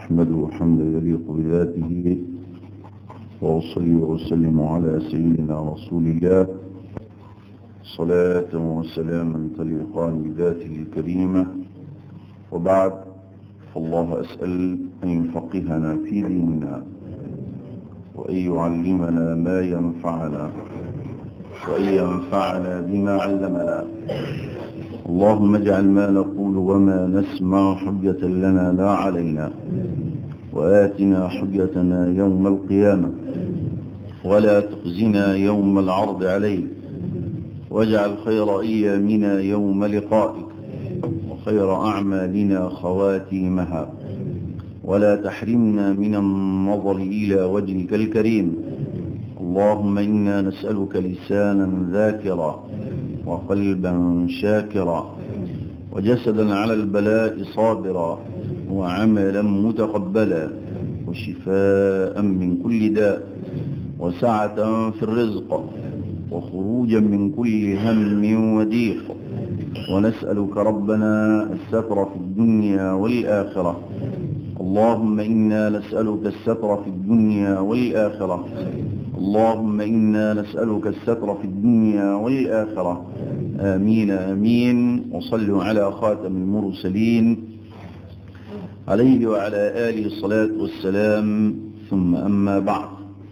أحمده حمدا يليق بذاته وأصلي وأسلم على سيدنا رسول الله صلاة وسلاما تليقان بذاته الكريمة وبعد فالله أسأل أن يفقهنا في ديننا وأن يعلمنا ما ينفعنا وأن ينفعنا بما علمنا اللهم اجعل ما نقول وما نسمع حجة لنا لا علينا وآتنا حجتنا يوم القيامة ولا تخزنا يوم العرض عليك واجعل خير أيامنا يوم لقائك وخير أعمالنا خواتيمها ولا تحرمنا من النظر إلى وجهك الكريم اللهم إنا نسألك لسانا ذاكرا وقلبا شاكرا وجسدا على البلاء صابرا وعملا متقبلا وشفاء من كل داء وسعة في الرزق وخروجا من كل هم وضيق ونسألك ربنا الستر في الدنيا والآخرة اللهم إنا نسألك الستر في الدنيا والآخرة اللهم إنا نسألك الستر في الدنيا والآخرة آمين آمين وصلوا على خاتم المرسلين عليه وعلى آله الصلاة والسلام ثم أما بعد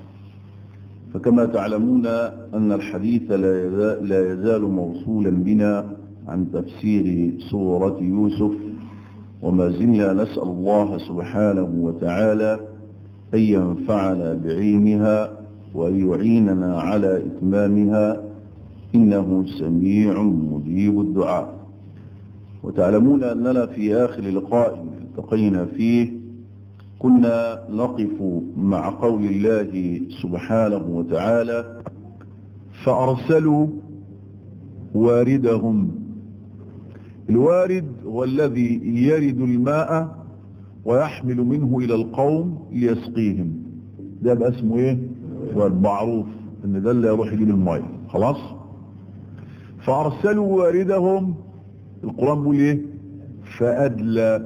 فكما تعلمون أن الحديث لا يزال موصولا بنا عن تفسير سورة يوسف وما زلنا نسأل الله سبحانه وتعالى أن ينفعنا بعلمها وأن يعيننا على إتمامها إنه سميع مجيب الدعاء وتعلمون أننا في آخر لقاء التقينا فيه كنا نقف مع قول الله سبحانه وتعالى فأرسلوا واردهم الوارد هو الذي يرد الماء ويحمل منه إلى القوم ليسقيهم ده بقى اسمه ايه والمعروف ان ده اللي يروح يجيب الماء خلاص فأرسلوا واردهم القرآن بيقول ايه فأدلى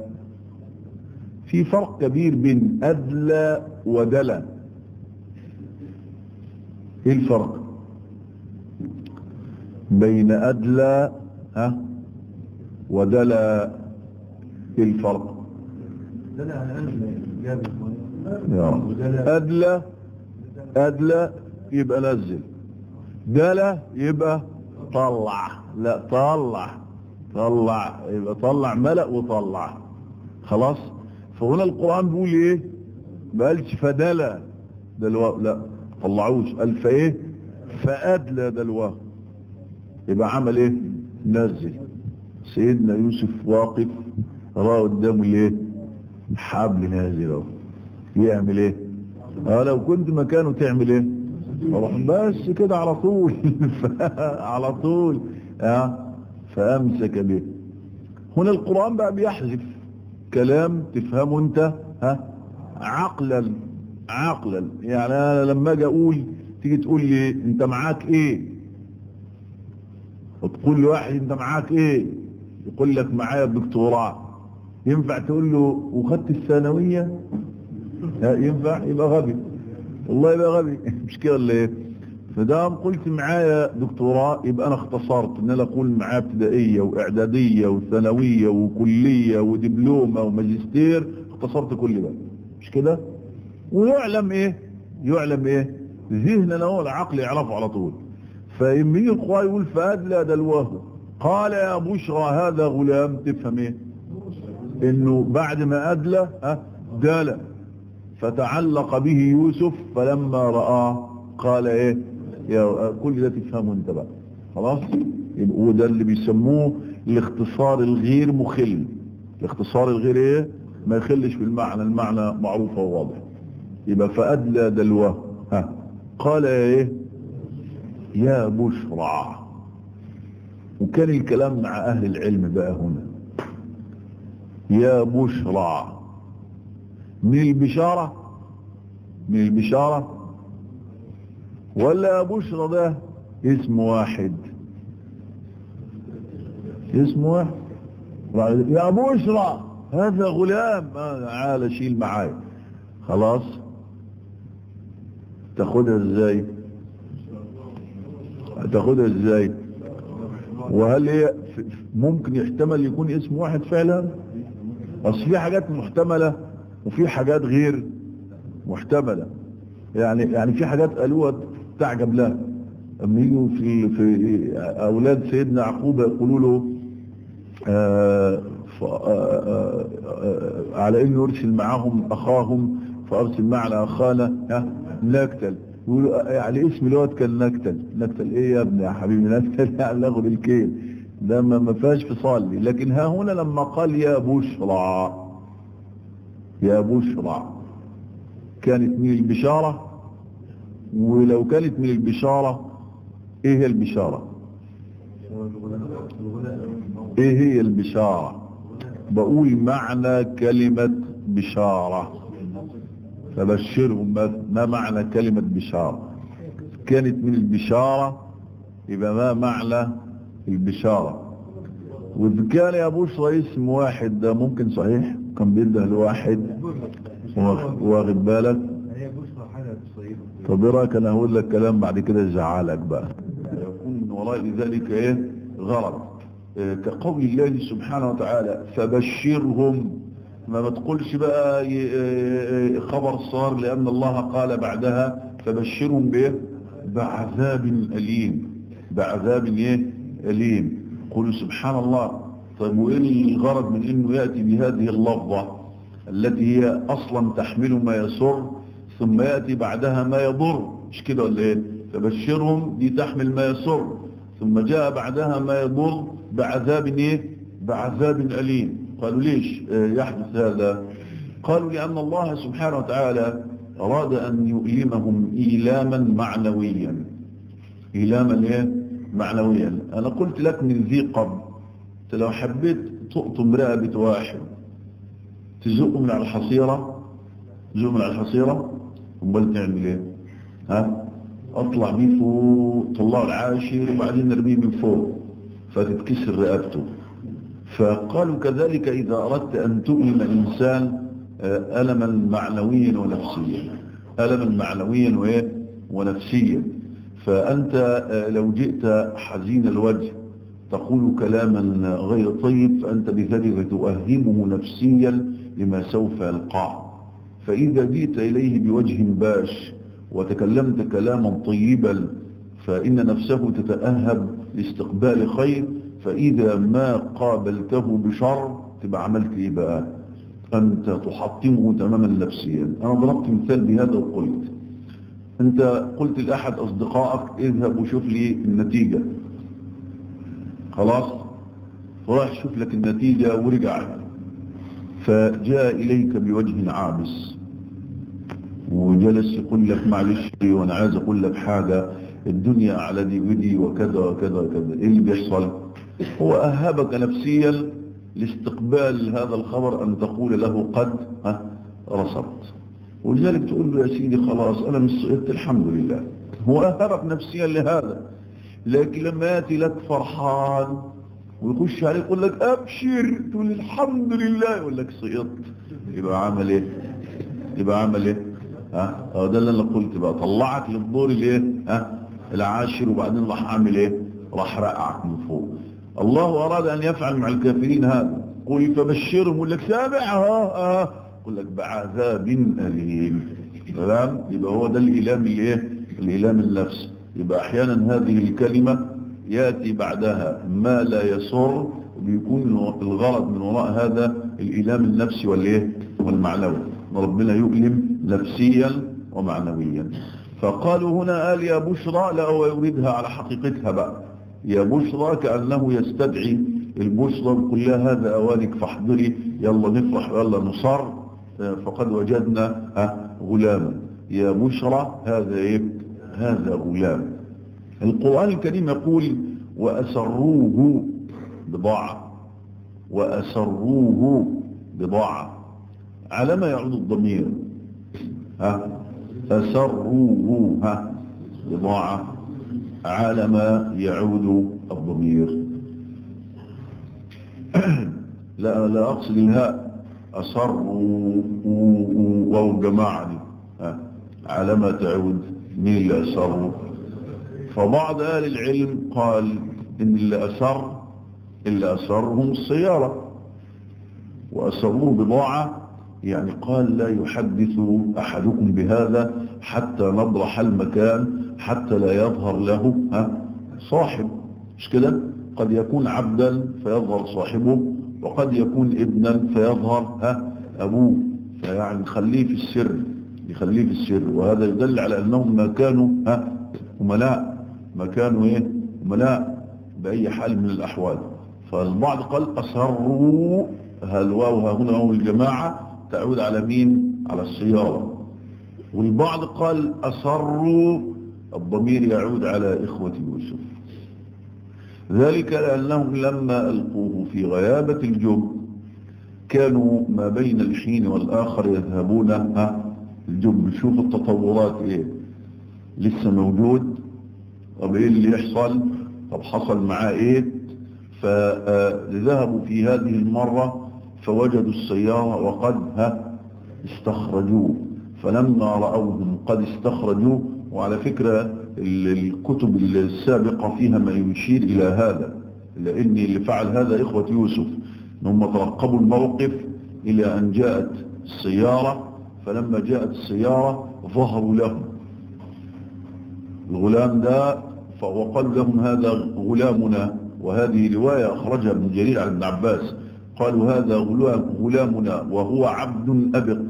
في فرق كبير بين أدلى ودلى ايه الفرق بين أدلى ها ودلى ايه الفرق أدلى أدلى يبقى نزل دلى يبقى طلع لا طلع طلع يبقى طلع ملأ وطلع خلاص فهنا القرآن بيقول ايه بقالش فدلى دلوا لا طلعوش قال فايه فأدلى دلواه يبقى عمل ايه نزل سيدنا يوسف واقف راه قدامه الايه حبل نازل اهو يعمل ايه اه لو كنت مكانه تعمل ايه اروح بس كده على طول على طول اه فامسك به هنا القرآن بقى بيحذف كلام تفهمه انت ها عقلا عقلا يعني انا لما اجي اقول تيجي تقول لي انت معاك ايه وتقول لواحد انت معاك ايه يقول لك معايا دكتوراه ينفع تقول له وخدت الثانوية ينفع يبقى غبي والله يبقى غبي مش كده ولا ايه فدام قلت معايا دكتوراه يبقى انا اختصرت ان انا اقول معايا ابتدائية واعدادية وثانوية وكلية ودبلومة وماجستير اختصرت كل ده مش كده ويعلم ايه يعلم ايه ذهننا هو العقل يعرفه على طول فإما يجي القرآن يقول فأدلى دلواه قال يا بشرى هذا غلام تفهم ايه انه بعد ما أدلى ها دال فتعلق به يوسف فلما رآه قال ايه يا كل ده تفهمه انت بقى خلاص وده اللي بيسموه الاختصار الغير مخل الاختصار الغير ايه ما يخلش بالمعنى المعنى معروف وواضح يبقى فأدلى دلواه ها قال يا ايه يا بشرى وكان الكلام مع اهل العلم بقى هنا يا بشرى من البشارة من البشارة ولا يا بشرى ده اسم واحد اسم واحد يا بشرى هذا غلام تعال شيل معاي خلاص تاخدها ازاي تاخدها ازاي وهل هي ممكن يحتمل يكون اسم واحد فعلا اصل في حاجات محتملة وفي حاجات غير محتملة يعني يعني في حاجات قالوها تعجب لها اما يجوا في في اولاد سيدنا يعقوب يقولوا له آآ آآ على انه يرسل معهم اخاهم فارسل معنا اخانا نكتل يقولوا يعني اسم الواد كان نكتل نكتل ايه يا ابني يا حبيبي نكتل يعني ناخد الكيل ده ما فيهاش فصال لكن ها هنا لما قال يا بشرى يا بشرى كانت من البشارة ولو كانت من البشارة ايه هي البشارة ايه هي البشارة بقول معنى كلمة بشارة فبشرهم ما معنى كلمة بشارة كانت من البشارة يبقى ما معنى البشارة وإذا كان يا بشرى اسم واحد ده ممكن صحيح كان بيده لواحد واخد بالك طب ايه رايك انا هقول لك كلام بعد كده يزعلك بقى يكون من وراء ذلك ايه غرض إيه كقول الله سبحانه وتعالى فبشرهم ما بتقولش بقى خبر صار لان الله قال بعدها فبشرهم بايه بعذاب اليم بعذاب ايه اليم قولوا سبحان الله طيب وايه الغرض من انه ياتي بهذه اللفظه التي هي اصلا تحمل ما يسر ثم ياتي بعدها ما يضر مش كده ولا ايه فبشرهم دي تحمل ما يسر ثم جاء بعدها ما يضر بعذاب ايه بعذاب اليم قالوا ليش يحدث هذا قالوا لان الله سبحانه وتعالى اراد ان يؤلمهم ايلاما معنويا ايلاما ايه معنويا انا قلت لك من ذي قبل لو حبيت تقطم رقبه واحد تزقه من على الحصيرة تزقه من على الحصيرة امال تعمل ايه ها اطلع بيه فوق طلعه العاشر وبعدين نرميه من فوق فتتكسر رقبته فقالوا كذلك إذا أردت أن تؤلم إنسان ألما معنويا ونفسيا ألما معنويا ونفسيا فأنت لو جئت حزين الوجه تقول كلاما غير طيب فأنت بذلك تؤهمه نفسيا لما سوف يلقاه فإذا جئت إليه بوجه باش وتكلمت كلاما طيبا فإن نفسه تتأهب لاستقبال خير فإذا ما قابلته بشر تبقى عملت إيه بقى أنت تحطمه تماما نفسيا أنا ضربت مثال بهذا وقلت أنت قلت لأحد أصدقائك اذهب وشوف لي النتيجة خلاص راح شوف لك النتيجة ورجع فجاء إليك بوجه عابس وجلس يقول لك معلش وانا عايز اقول لك حاجة الدنيا على دي ودي وكذا وكذا وكذا ايه اللي بيحصل هو اهبك نفسيا لاستقبال هذا الخبر ان تقول له قد ها رصدت ولذلك تقول له يا سيدي خلاص انا مش سقطت الحمد لله هو اهبك نفسيا لهذا لكن لما ياتي لك فرحان ويخش عليك يقول لك ابشر تقول الحمد لله يقول لك سقطت يبقى عمل ايه يبقى عمل ايه ها اه ده اللي انا قلت بقى طلعك للدور الايه ها العاشر وبعدين راح عامل ايه راح رقعك من فوق الله اراد ان يفعل مع الكافرين هذا قل فبشرهم يقول لك سامع ها ها يقول لك بعذاب اليم تمام يبقى هو ده الايلام الايه الايلام النفس يبقى احيانا هذه الكلمه ياتي بعدها ما لا يسر وبيكون الغرض من وراء هذا الايلام النفسي والايه والمعنوي ربنا يؤلم نفسيا ومعنويا فقالوا هنا قال يا بشرى لا هو يريدها على حقيقتها بقى يا بشرى كأنه يستدعي البشرى بيقول لها هذا أوانك فاحضري يلا نفرح يلا نصر فقد وجدنا غلاما يا بشرى هذا ايه هذا غلام القرآن الكريم يقول وأسروه بضاعة وأسروه بضاعة على ما يعود الضمير ها أسروه ها بضاعة على ما يعود الضمير لا لا أقصد الهاء أسروا والجماعة دي ها على ما تعود مين اللي أسروا فبعض أهل العلم قال إن اللي أسر اللي أسرهم السيارة وأسروه بضاعة يعني قال لا يحدث أحدكم بهذا حتى نبرح المكان حتى لا يظهر له ها صاحب مش كده قد يكون عبدا فيظهر صاحبه وقد يكون ابنا فيظهر ها أبوه فيعني خليه في السر يخليه في السر وهذا يدل على أنهم ما كانوا ها أملاء ما كانوا إيه أملاء بأي حال من الأحوال فالبعض قال أسروا هالواو هنا هو الجماعة تعود على مين على السيارة والبعض قال أسروا الضمير يعود على إخوة يوسف ذلك لأنهم لما ألقوه في غيابة الجب كانوا ما بين الحين والآخر يذهبون ها الجب شوف التطورات إيه لسه موجود طب إيه اللي يحصل طب حصل معاه إيه فذهبوا في هذه المرة فوجدوا السيارة وقد ها استخرجوه فلما رأوهم قد استخرجوه وعلى فكرة الكتب السابقة فيها ما يشير إلى هذا لأن اللي فعل هذا إخوة يوسف هم ترقبوا الموقف إلى أن جاءت السيارة فلما جاءت السيارة ظهروا لهم الغلام ده وقالوا لهم هذا غلامنا وهذه رواية أخرجها ابن جرير عن ابن عباس قالوا هذا غلامنا وهو عبد أبق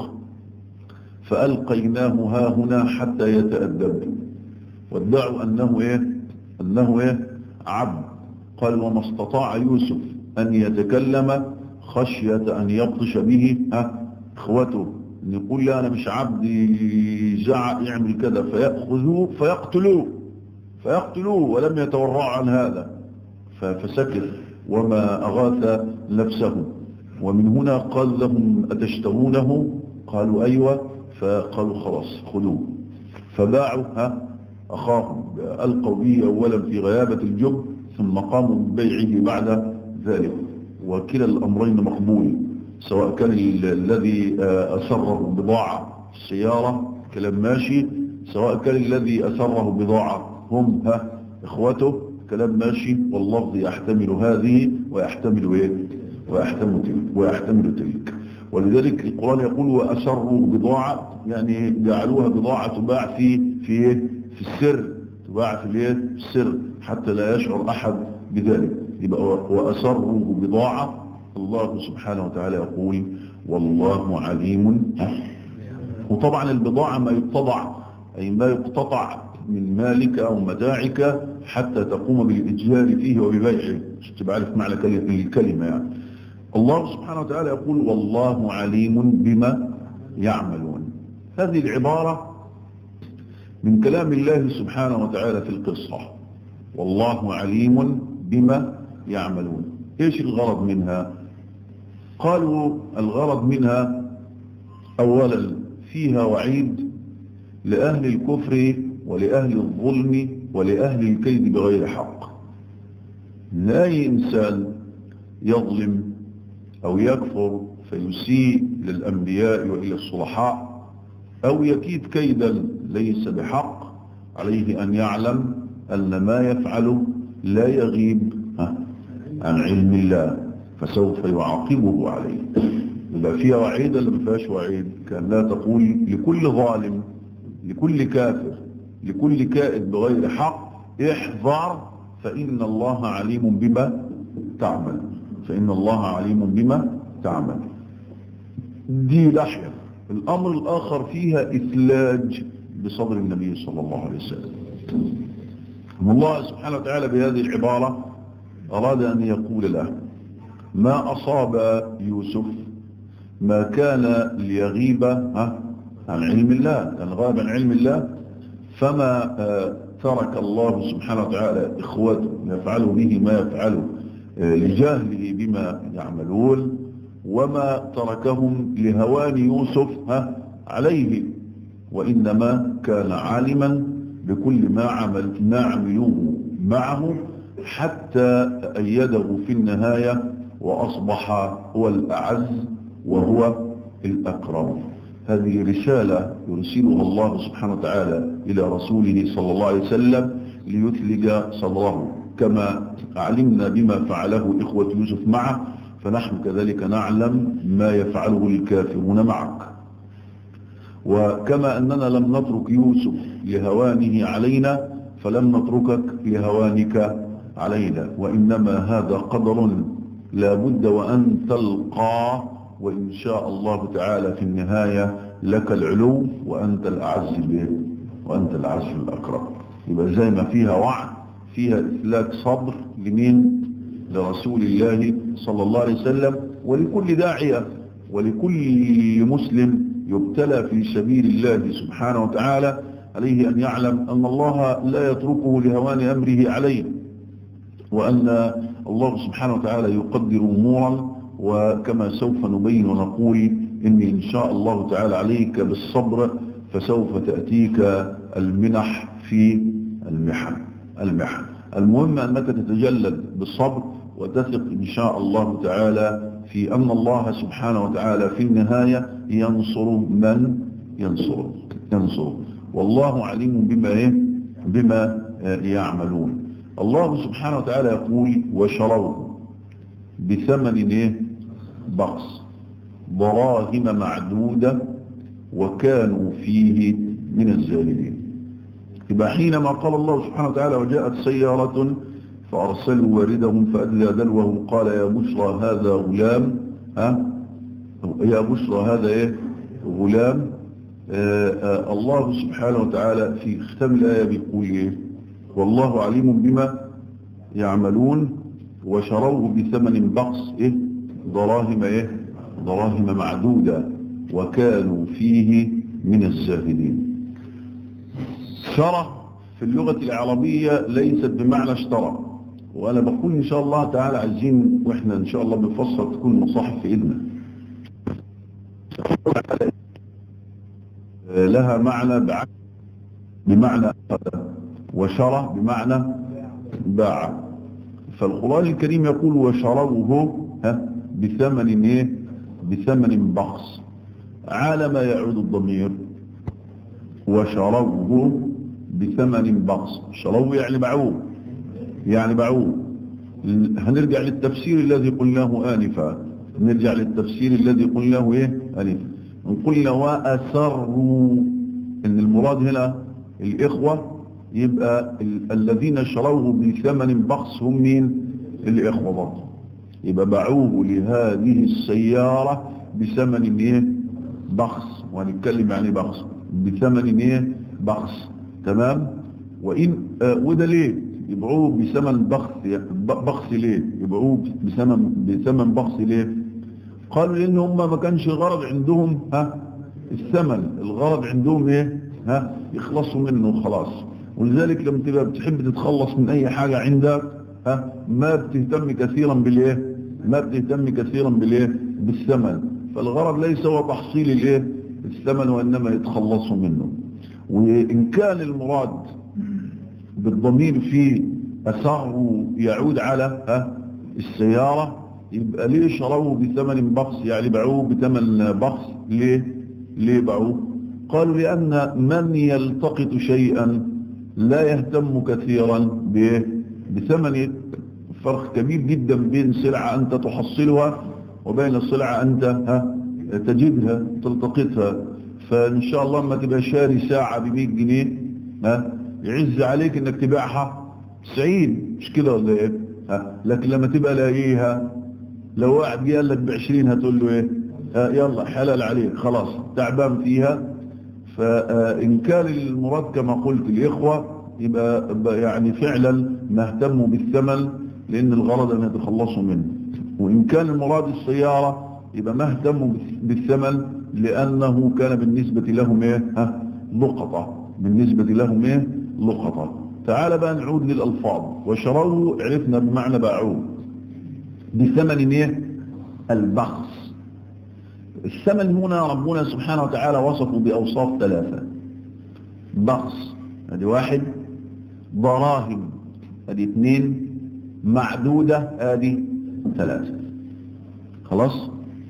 فألقيناه ها هنا حتى يتأدب وادعوا أنه إيه أنه إيه عبد قال وما استطاع يوسف أن يتكلم خشية أن يبطش به ها إخوته أن يقول لا أنا مش عبد يزعق يعمل كذا فيأخذوه فيقتلوه فيقتلوه ولم يتورع عن هذا فسكت وما أغاث نفسه ومن هنا قال لهم أتشترونه قالوا أيوة فقالوا خلاص خذوه فباعوا ها أخاهم ألقوا به أولا في غيابة الجب ثم قاموا ببيعه بعد ذلك وكلا الأمرين مقبول سواء كان الذي أسره بضاعة السيارة كلام ماشي سواء كان الذي أسره بضاعة هم ها إخوته كلام ماشي واللفظ يحتمل هذه ويحتمل ايه ويحتمل تلك ويحتمل تلك ولذلك القرآن يقول وأسروا بضاعة يعني جعلوها بضاعة تباع في في في السر تباع في الايه في السر حتى لا يشعر أحد بذلك يبقى وأسروا بضاعة الله سبحانه وتعالى يقول والله عليم وطبعا البضاعة ما يقتضع أي ما يقتطع من مالك أو متاعك حتى تقوم بالإتجار فيه وببيعه مش تبقى عارف معنى الكلمة يعني الله سبحانه وتعالى يقول والله عليم بما يعملون هذه العبارة من كلام الله سبحانه وتعالى في القصة والله عليم بما يعملون ايش الغرض منها قالوا الغرض منها اولا فيها وعيد لأهل الكفر ولأهل الظلم ولأهل الكيد بغير حق لا إنسان يظلم أو يكفر فيسيء للأنبياء وإلى الصلحاء أو يكيد كيدا ليس بحق عليه أن يعلم أن ما يفعل لا يغيب عن علم الله فسوف يعاقبه عليه يبقى فيها وعيد اللي ما فيهاش وعيد كان لا تقول لكل ظالم لكل كافر لكل كائد بغير حق احذر فإن الله عليم بما تعمل فإن الله عليم بما تعمل دي لحية الأمر الآخر فيها إثلاج بصدر النبي صلى الله عليه وسلم الله سبحانه وتعالى بهذه العبارة أراد أن يقول له ما أصاب يوسف ما كان ليغيب ها عن علم الله كان غاب عن علم الله فما ترك الله سبحانه وتعالى إخوته يفعلوا به ما يفعله لجهله بما يعملون وما تركهم لهوان يوسف ها عليه وإنما كان عالما بكل ما عمل ما عملوه معه حتى أيده في النهاية وأصبح هو الأعز وهو الأكرم هذه رسالة يرسلها الله سبحانه وتعالى إلى رسوله صلى الله عليه وسلم ليثلج صدره كما علمنا بما فعله إخوة يوسف معه فنحن كذلك نعلم ما يفعله الكافرون معك وكما أننا لم نترك يوسف لهوانه علينا فلم نتركك لهوانك علينا وإنما هذا قدر لا بد وأن تلقاه وإن شاء الله تعالى في النهاية لك العلو وأنت الأعز به وأنت الأعز الأكرم يبقى زي ما فيها وعد فيها إثلاث صبر لمين لرسول الله صلى الله عليه وسلم ولكل داعية ولكل مسلم يبتلى في سبيل الله سبحانه وتعالى عليه أن يعلم أن الله لا يتركه لهوان أمره عليه وأن الله سبحانه وتعالى يقدر أمورا وكما سوف نبين ونقول إني إن شاء الله تعالى عليك بالصبر فسوف تأتيك المنح في المحن المحن المهم أنك تتجلد بالصبر وتثق إن شاء الله تعالى في أن الله سبحانه وتعالى في النهاية ينصر من ينصر ينصر والله عليم بما إيه؟ بما يعملون الله سبحانه وتعالى يقول وشروه بثمن إيه؟ بخس دراهم معدودة وكانوا فيه من الزالمين يبقى حينما قال الله سبحانه وتعالى وجاءت سيارة فأرسلوا واردهم فأدلى دلوه قال يا بشرى هذا غلام ها يا بشرى هذا ايه غلام آآ آآ الله سبحانه وتعالى في ختام الآية بيقول ايه والله عليم بما يعملون وشروه بثمن بخس ايه دراهم ايه دراهم معدودة وكانوا فيه من الزاهدين شرى في اللغة العربية ليست بمعنى اشترى وأنا بقول إن شاء الله تعالى عايزين وإحنا إن شاء الله بنفسر تكون مصاحف في إيدنا لها معنى بعد بمعنى وشرى بمعنى باع فالقرآن الكريم يقول وشروه ها بثمن ايه بثمن بخس على ما يعود الضمير وشروه بثمن بخس شروه يعني باعوه يعني باعوه هنرجع للتفسير الذي قلناه آنفا نرجع للتفسير الذي قلناه ايه آنفا قلنا وأسروا ان المراد هنا الإخوة يبقى ال الذين شروه بثمن بخس هم مين الإخوة برضه يبقى باعوه لهذه السيارة بثمن ايه بخس وهنتكلم يعني بخس بثمن ايه بخس تمام وإن آه وده ليه يبيعوه بثمن بخس بخس ليه يبيعوه بثمن بثمن بخس ليه قالوا لان هم ما كانش الغرض عندهم ها الثمن الغرض عندهم ايه ها يخلصوا منه وخلاص ولذلك لما تبقى بتحب تتخلص من اي حاجة عندك ها ما بتهتم كثيرا بالايه ما بتهتم كثيرا بالايه بالثمن فالغرض ليس هو تحصيل الايه الثمن وانما يتخلصوا منه وان كان المراد بالضمير في اثره يعود على ها السيارة يبقى ليه شروه بثمن بخس يعني باعوه بثمن بخس ليه ليه باعوه قالوا لأن من يلتقط شيئا لا يهتم كثيرا بثمن فرق كبير جدا بين سلعة أنت تحصلها وبين السلعة أنت ها تجدها تلتقطها فإن شاء الله لما تبقى شاري ساعة ب 100 جنيه ها يعز عليك انك تبيعها 90 مش كده ولا ايه ها لكن لما تبقى لاقيها لو واحد جه قال لك ب 20 هتقول له ايه ها يلا حلال عليك خلاص تعبان فيها فإن كان المراد كما قلت الإخوة يبقى يعني فعلا نهتم بالثمن لأن الغرض أن يتخلصوا منه وإن كان المراد السيارة يبقى ما اهتموا بالثمن لأنه كان بالنسبة لهم إيه ها لقطة بالنسبة لهم إيه لقطة تعال بقى نعود للألفاظ وشروه عرفنا بمعنى باعوه بثمن إيه البخس الثمن هنا ربنا سبحانه وتعالى وصفه بأوصاف ثلاثة بخس هذه واحد ضراهم هذه اثنين معدودة هذه ثلاثة خلاص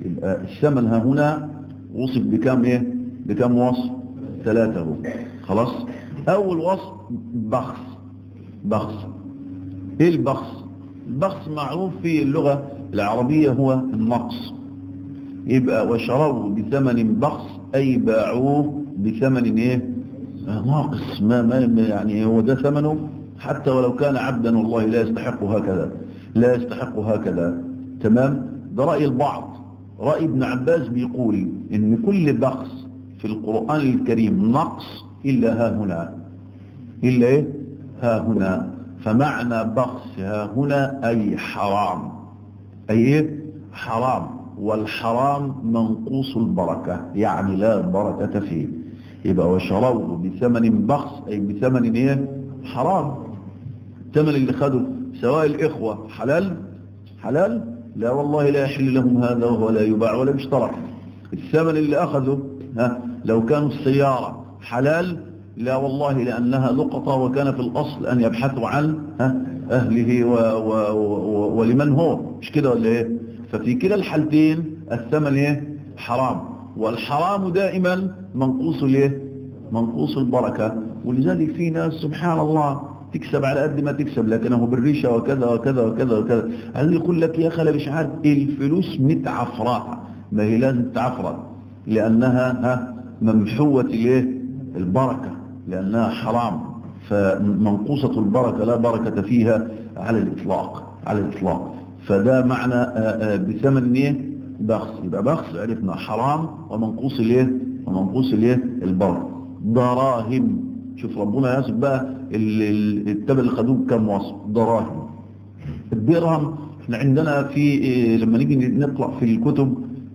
يبقى الثمن ها هنا وصف بكم ايه بكم وصف ثلاثة هو. خلاص اول وصف بخس بخس ايه البخس البخس معروف في اللغة العربية هو النقص يبقى وشروه بثمن بخس اي باعوه بثمن ايه ناقص ما, ما يعني هو ده ثمنه حتى ولو كان عبدا والله لا يستحق هكذا لا يستحق هكذا تمام ده رأي البعض رأي ابن عباس بيقول ان كل بخس في القرآن الكريم نقص إلا ها هنا إلا إيه ها هنا فمعنى بخس ها هنا أي حرام أي إيه حرام والحرام منقوص البركة يعني لا بركة فيه يبقى وشروه بثمن بخس أي بثمن إيه حرام الثمن اللي خده سواء الإخوة حلال حلال لا والله لا يحل لهم هذا وهو لا يباع ولا يشترى الثمن اللي أخذه ها لو كانوا السيارة حلال لا والله لأنها لقطة وكان في الأصل أن يبحثوا عن ها أهله و و و ولمن هو مش كده ولا إيه ففي كلا الحالتين الثمن إيه حرام والحرام دائما منقوص الإيه منقوص البركة ولذلك في ناس سبحان الله تكسب على قد ما تكسب لكنه بالريشة وكذا وكذا وكذا وكذا هل يقول لك يا خلا مش عارف الفلوس متعفرة ما هي لازم تعفرة لأنها ها ممحوة الايه البركة لأنها حرام فمنقوصة البركة لا بركة فيها على الإطلاق على الإطلاق فده معنى بثمن ايه بخس يبقى بخس عرفنا حرام ومنقوص الايه ومنقوص الايه البركة دراهم شوف ربنا ياسف بقى التبع اللي خدوه بكم وصف دراهم الدرهم احنا عندنا في لما نيجي نقرأ في الكتب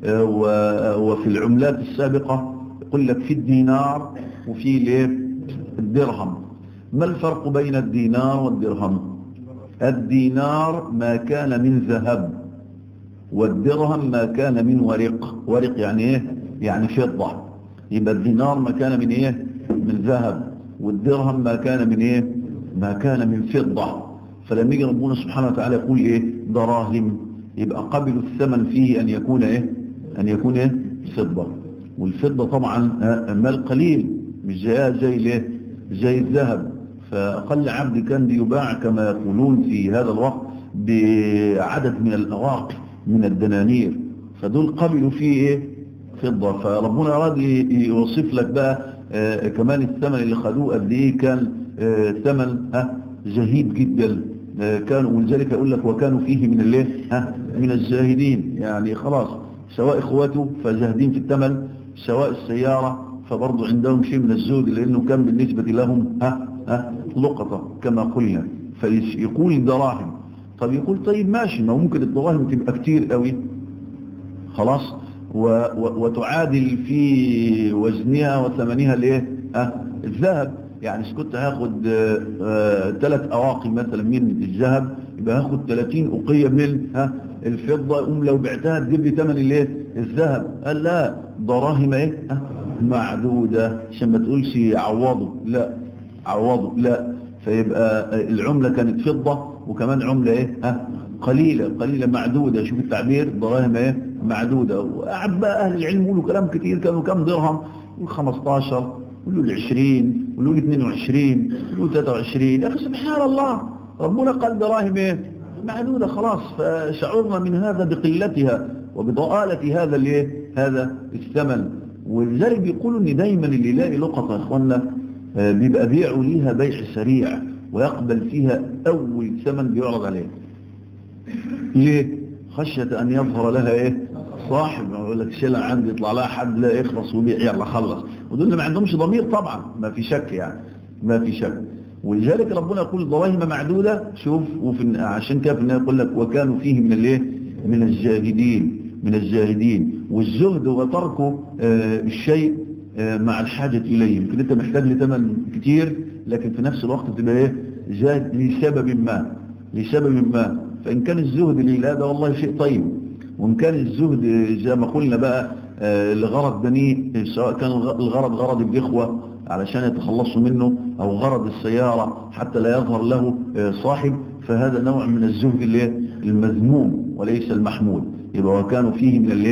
وفي العملات السابقة يقول لك في الدينار وفي الايه الدرهم ما الفرق بين الدينار والدرهم الدينار ما كان من ذهب والدرهم ما كان من ورق ورق يعني ايه يعني فضة يبقى الدينار ما كان من ايه من ذهب والدرهم ما كان من ايه ما كان من فضة فلما يجي ربنا سبحانه وتعالى يقول ايه دراهم يبقى قبل الثمن فيه ان يكون ايه ان يكون ايه فضة والفضة طبعا مال قليل مش زيها زي الايه زي الذهب فأقل عبد كان بيباع كما يقولون في هذا الوقت بعدد من الأواقي من الدنانير فدول قبلوا فيه ايه فضة فربنا أراد يوصف لك بقى آه كمان الثمن اللي خدوه قد ايه كان آه ثمن ها زهيد جدا آه كانوا ولذلك يقول لك وكانوا فيه من الايه ها من الزاهدين يعني خلاص سواء اخواته فزاهدين في الثمن سواء السيارة فبرضه عندهم شيء من الزهد لانه كان بالنسبة لهم ها ها لقطة كما قلنا فيقول دراهم طب يقول طيب ماشي ما ممكن الدراهم تبقى كتير قوي خلاص و و وتعادل في وزنها وثمنها الايه اه الذهب يعني كنت هاخد ثلاث اواقي مثلا من الذهب يبقى هاخد 30 اقيه من ها الفضه اقوم لو بعتها تجيب لي ثمن الايه الذهب قال لا دراهم ايه اه معدوده عشان ما تقولش عوضوا لا عوضوا لا فيبقى العمله كانت فضه وكمان عمله ايه ها قليله قليله معدوده شوف التعبير دراهم ايه معدودة وقعد بقى أهل العلم يقولوا كلام كتير كانوا كم درهم يقول 15 يقولوا ال 20 يقولوا ال 22 يقولوا 23 يا أخي سبحان الله ربنا قال دراهم إيه معدودة خلاص فشعرنا من هذا بقلتها وبضآلة هذا الايه هذا الثمن ولذلك بيقولوا ان دايما اللي يلاقي لقطة يا اخوانا بيبقى بيعه ليها بيع سريع ويقبل فيها اول ثمن بيعرض عليه ليه خشية أن يظهر لها إيه صاحب يقول لك شيلة عندي يطلع لها حد لا يخلص وبيع يلا خلص ودول ما عندهمش ضمير طبعا ما في شك يعني ما في شك ولذلك ربنا يقول دراهم معدودة شوف وفي عشان كده في النهاية يقول لك وكانوا فيه من الايه من الزاهدين من الزاهدين والزهد هو تركه آه الشيء آه مع الحاجة إليه يمكن أنت محتاج لثمن كتير لكن في نفس الوقت تبقى إيه زاد لسبب ما لسبب ما فإن كان الزهد لله ده والله شيء طيب وإن كان الزهد زي ما قلنا بقى آه لغرض بني سواء كان الغرض غرض الإخوة علشان يتخلصوا منه أو غرض السيارة حتى لا يظهر له آه صاحب فهذا نوع من الزهد المذموم وليس المحمود يبقى وكانوا فيه من الايه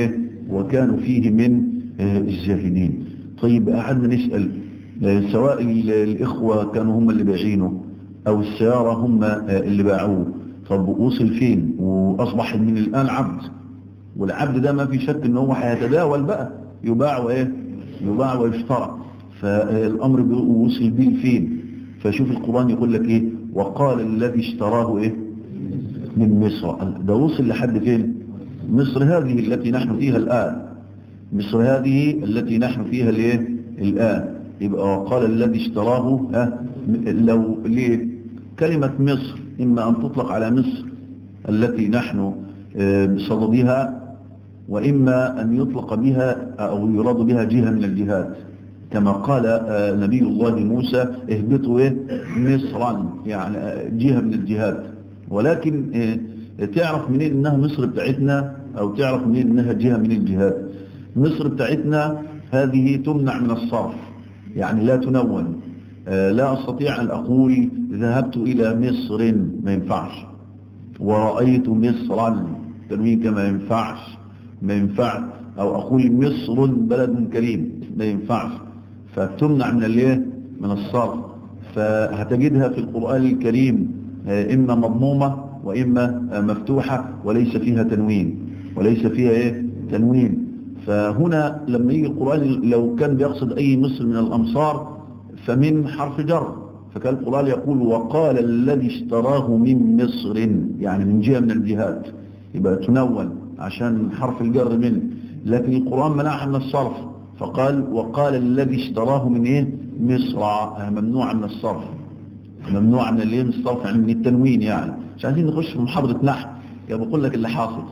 وكانوا فيه من الجاهلين طيب قعدنا نسأل سواء الإخوة كانوا هم اللي بايعينه أو السيارة هم اللي باعوه طب وصل فين وأصبح من الآن عبد والعبد ده ما في شك ان هو هيتداول بقى يباع وايه يباع ويشترى فالامر وصل بيه لفين فشوف القرآن يقول لك ايه وقال الذي اشتراه ايه من مصر ده وصل لحد فين مصر هذه التي نحن فيها الآن مصر هذه التي نحن فيها الايه الآن يبقى وقال الذي اشتراه ها لو ليه كلمة مصر إما أن تطلق على مصر التي نحن بصددها وإما أن يطلق بها أو يراد بها جهة من الجهات كما قال نبي الله موسى اهبطوا إيه؟ مصرا يعني جهة من الجهات ولكن تعرف منين إنها مصر بتاعتنا أو تعرف منين إنها جهة من الجهات مصر بتاعتنا هذه تمنع من الصرف يعني لا تنون لا أستطيع أن أقول ذهبت إلى مصر ما ينفعش ورأيت مصرا تنوين كما ينفعش ما ينفعش أو أقول مصر بلد كريم ما ينفعش فتمنع من الايه من الصرف فهتجدها في القرآن الكريم إما مضمومة وإما مفتوحة وليس فيها تنوين وليس فيها إيه تنوين فهنا لما يجي القرآن لو كان بيقصد أي مصر من الأمصار فمن حرف جر فكان القرآن يقول وقال الذي اشتراه من مصر يعني من جهة من الجهات يبقى تنون عشان حرف الجر منه لكن القرآن منعها من الصرف فقال وقال الذي اشتراه من ايه مصر ممنوع من الصرف ممنوع من الايه من الصرف يعني من التنوين يعني مش عايزين نخش في محاضرة نحو يعني بقول لك اللي حاصل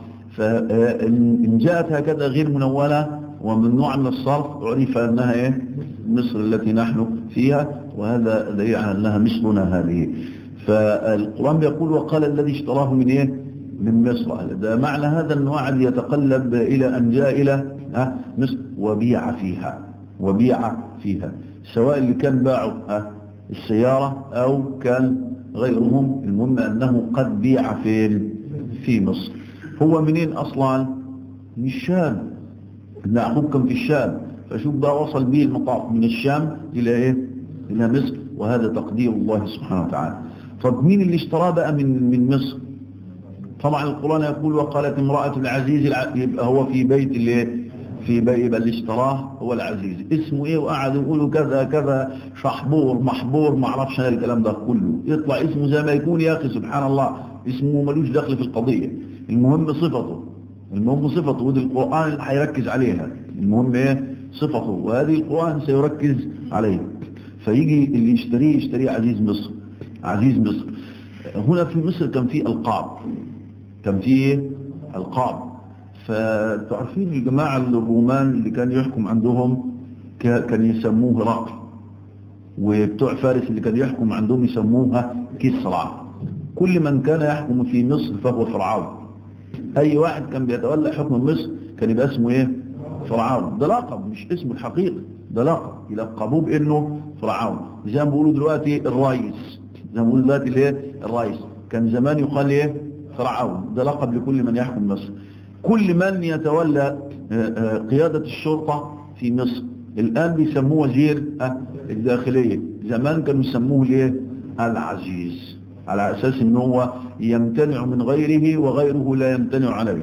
فإن جاءت هكذا غير منونة وممنوع من الصرف عرف أنها إيه مصر التي نحن فيها وهذا دليل على أنها مصرنا هذه فالقرآن بيقول وقال الذي اشتراه من إيه من مصر ده معنى هذا أنه قاعد يتقلب إلى أن جاء إلى مصر وبيع فيها وبيع فيها سواء اللي كان باعوا السيارة أو كان غيرهم المهم أنه قد بيع في في مصر هو منين أصلا من الشام ابن يعقوب كان في الشام فشوف بقى وصل به المطاف من الشام إلى إيه إلى مصر وهذا تقدير الله سبحانه وتعالى طب مين اللي اشتراه بقى من من مصر طبعا القرآن يقول وقالت امرأة العزيز الع... يبقى هو في بيت اللي في بيت يبقى اللي اشتراه هو العزيز اسمه ايه وقعدوا يقولوا كذا كذا شحبور محبور ما اعرفش انا الكلام ده كله يطلع اسمه زي ما يكون يا اخي سبحان الله اسمه ملوش دخل في القضية المهم صفته المهم صفته ودي القرآن اللي هيركز عليها المهم ايه صفته وهذه القرآن سيركز عليها فيجي اللي يشتريه يشتريه عزيز مصر عزيز مصر هنا في مصر كان في ألقاب كان في ألقاب فتعرفين الجماعة الرومان اللي كان يحكم عندهم كان يسموه هرقل وبتوع فارس اللي كان يحكم عندهم يسموها كسرى كل من كان يحكم في مصر فهو فرعون اي واحد كان بيتولى حكم مصر كان يبقى اسمه ايه فرعون ده لقب مش اسمه الحقيقي ده لقب يلقبوه بانه فرعون زي ما بيقولوا دلوقتي الرئيس زي ما بيقولوا دلوقتي الايه الرئيس كان زمان يقال ايه فرعون ده لقب لكل من يحكم مصر كل من يتولى قيادة الشرطة في مصر الآن بيسموه وزير الداخلية زمان كانوا يسموه ليه العزيز على أساس ان هو يمتنع من غيره وغيره لا يمتنع عليه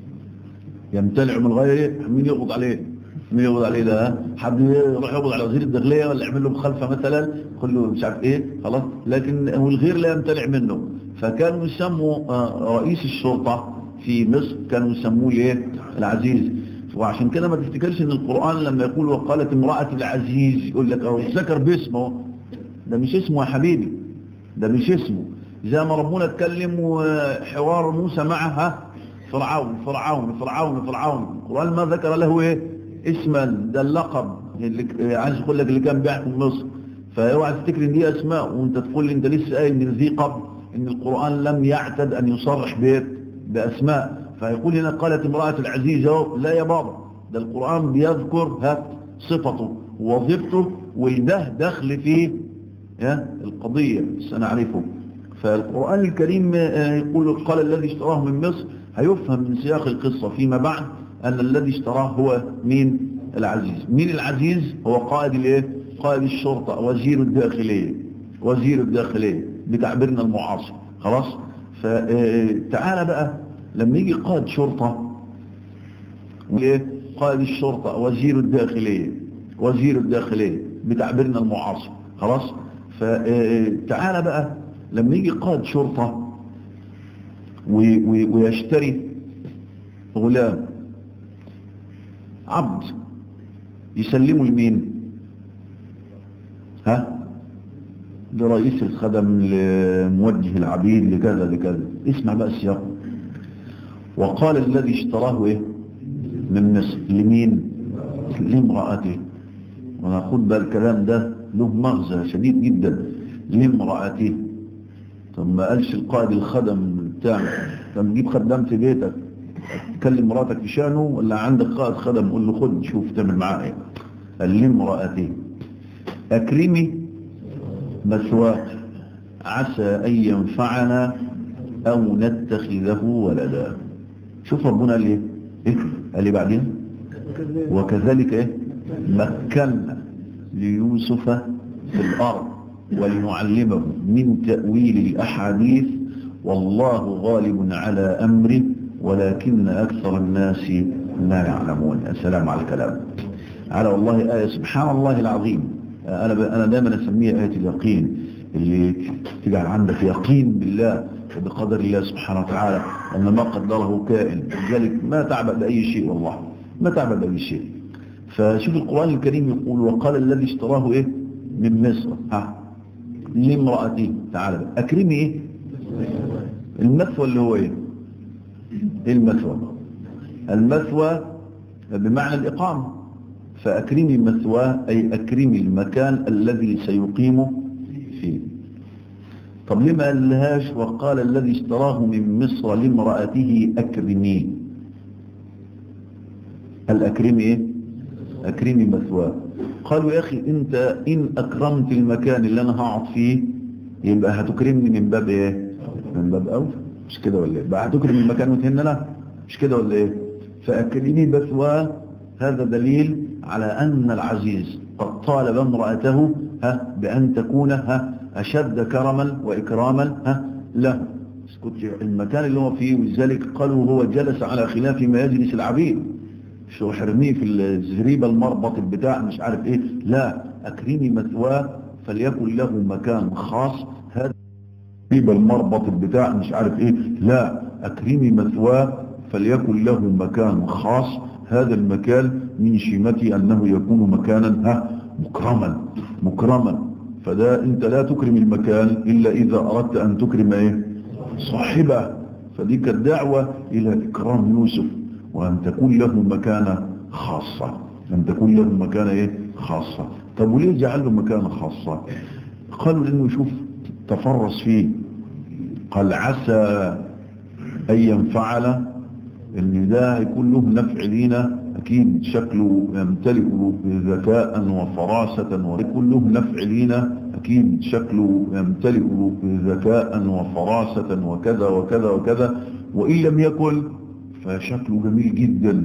يمتنع من غيره مين يقبض عليه مين يقبض عليه ده حد يروح يقبض على وزير الداخلية ولا يعمل له مخالفة مثلا يقول له مش عارف ايه خلاص لكن هو الغير لا يمتنع منه فكانوا يسموا رئيس الشرطة في مصر كانوا يسموه ايه العزيز وعشان كده ما تفتكرش ان القرآن لما يقول وقالت امرأة العزيز يقول لك اهو ذكر باسمه ده مش اسمه يا حبيبي ده مش اسمه زي ما ربنا اتكلم حوار موسى معها فرعون فرعون فرعون فرعون القرآن ما ذكر له ايه اسما ده اللقب اللي عايز اقول لك اللي كان بيحكم مصر فاوعى تفتكر ان دي اسماء وانت تقول لي انت لسه قايل من ذي قبل ان القرآن لم يعتد ان يصرح به باسماء فيقول هنا قالت امرأة العزيز لا يا بابا ده القرآن بيذكر ها صفته ووظيفته وده دخل فيه القضية سنعرفه فالقرآن الكريم يقول قال الذي اشتراه من مصر هيفهم من سياق القصة فيما بعد أن الذي اشتراه هو مين العزيز مين العزيز هو قائد الايه قائد الشرطة وزير الداخلية وزير الداخلية بتعبيرنا المعاصر خلاص فتعالى بقى لما يجي قائد شرطة قائد الشرطة وزير الداخلية وزير الداخلية بتعبيرنا المعاصر خلاص فتعالى بقى لما يجي قائد شرطة ويشتري غلام عبد يسلمه لمين ها لرئيس الخدم لموجه العبيد لكذا لكذا اسمع بقى السياق وقال الذي اشتراه ايه من مصر لمين لامرأته وانا خد بقى الكلام ده له مغزى شديد جدا لامرأته طب ما قالش القائد الخدم بتاعك لما تجيب خدام في بيتك تكلم مراتك في شأنه ولا عندك قائد خدم قول له خد شوف تعمل معاه ايه قال لامرأته أكرمي مثواه عسى أن ينفعنا أو نتخذه ولدا شوف ربنا قال ايه ايه قال لي بعدين وكذلك ايه مكنا ليوسف في الأرض ولنعلمه من تأويل الأحاديث والله غالب على أمره ولكن أكثر الناس لا يعلمون السلام على الكلام على والله آية سبحان الله العظيم أنا أنا دائما أسميها آية اليقين اللي تجعل عندك يقين بالله وبقدر الله سبحانه وتعالى أن ما قدره كائن لذلك ما تعبد بأي شيء والله ما تعبد بأي شيء فشوف القرآن الكريم يقول وقال الذي اشتراه إيه من مصر ها لامرأته تعالى أكرمي إيه المثوى اللي هو إيه إيه المثوى المثوى بمعنى الإقامة فأكرمي مثواه أي أكرمي المكان الذي سيقيم فيه طب لما قالهاش وقال الذي اشتراه من مصر لامرأته أكرمي الأكرمي إيه أكرمي مثواه قالوا يا أخي أنت إن أكرمت المكان اللي أنا هقعد فيه يبقى هتكرمني من باب إيه من باب أوفى مش كده ولا إيه بقى هتكرم المكان وتهننا مش كده ولا إيه فأكرمي مثواه هذا دليل على أن العزيز قد طالب امرأته ها بأن تكون ها أشد كرما وإكراما ها له المكان اللي هو فيه ولذلك قالوا هو جلس على خلاف ما يجلس العبيد شو حرميه في الزريبة المربط بتاع مش عارف ايه لا اكرمي مثواه فليكن له مكان خاص هذا الزريبة المربط بتاع مش عارف ايه لا اكرمي مثواه فليكن له مكان خاص هذا المكان من شيمتي انه يكون مكانا ها مكرما مكرما فده انت لا تكرم المكان الا اذا اردت ان تكرم ايه صاحبه فديك الدعوة الى اكرام يوسف وأن تكون له مكانة خاصة أن تكون له مكانة إيه؟ خاصة طب وليه جعل له مكانة خاصة قالوا لأنه يشوف تفرس فيه قال عسى أن ينفعل ان ده هيكون له نفع لينا أكيد شكله يمتلئ ذكاء وفراسة ويكون له نفع لينا أكيد شكله يمتلئ ذكاء وفراسة وكذا وكذا وكذا وإن لم يكن فشكله جميل جدا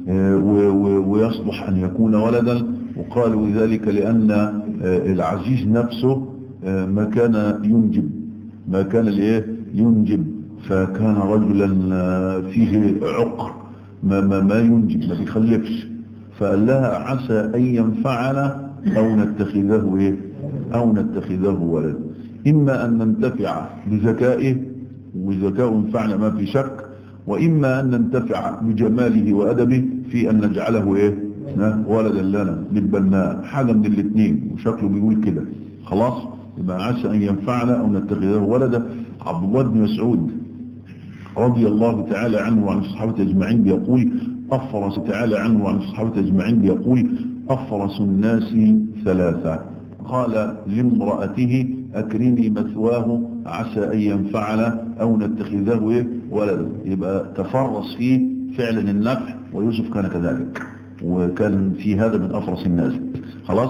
ويصلح أن يكون ولدا وقالوا ذلك لأن العزيز نفسه ما كان ينجب ما كان الايه ينجب فكان رجلا فيه عقر ما, ما, ما ينجب ما بيخلفش فقال لها عسى أن ينفعنا أو نتخذه إيه أو نتخذه ولدا إما أن ننتفع بذكائه وذكاء ينفعنا ما في شك وإما أن ننتفع بجماله وأدبه في أن نجعله إيه ولدا لنا بالبناء حاجة من الاثنين وشكله بيقول كده خلاص يبقى عسى أن ينفعنا أو نتخذه ولدا عبد الله بن مسعود رضي الله تعالى عنه وعن الصحابة أجمعين بيقول أفرس تعالى عنه وعن الصحابة أجمعين بيقول أفرس الناس ثلاثة قال لامرأته أكرمي مثواه عسى أن ينفعنا أو نتخذه ولدا يبقى تفرس فيه فعلا النفع ويوسف كان كذلك وكان في هذا من أفرس الناس خلاص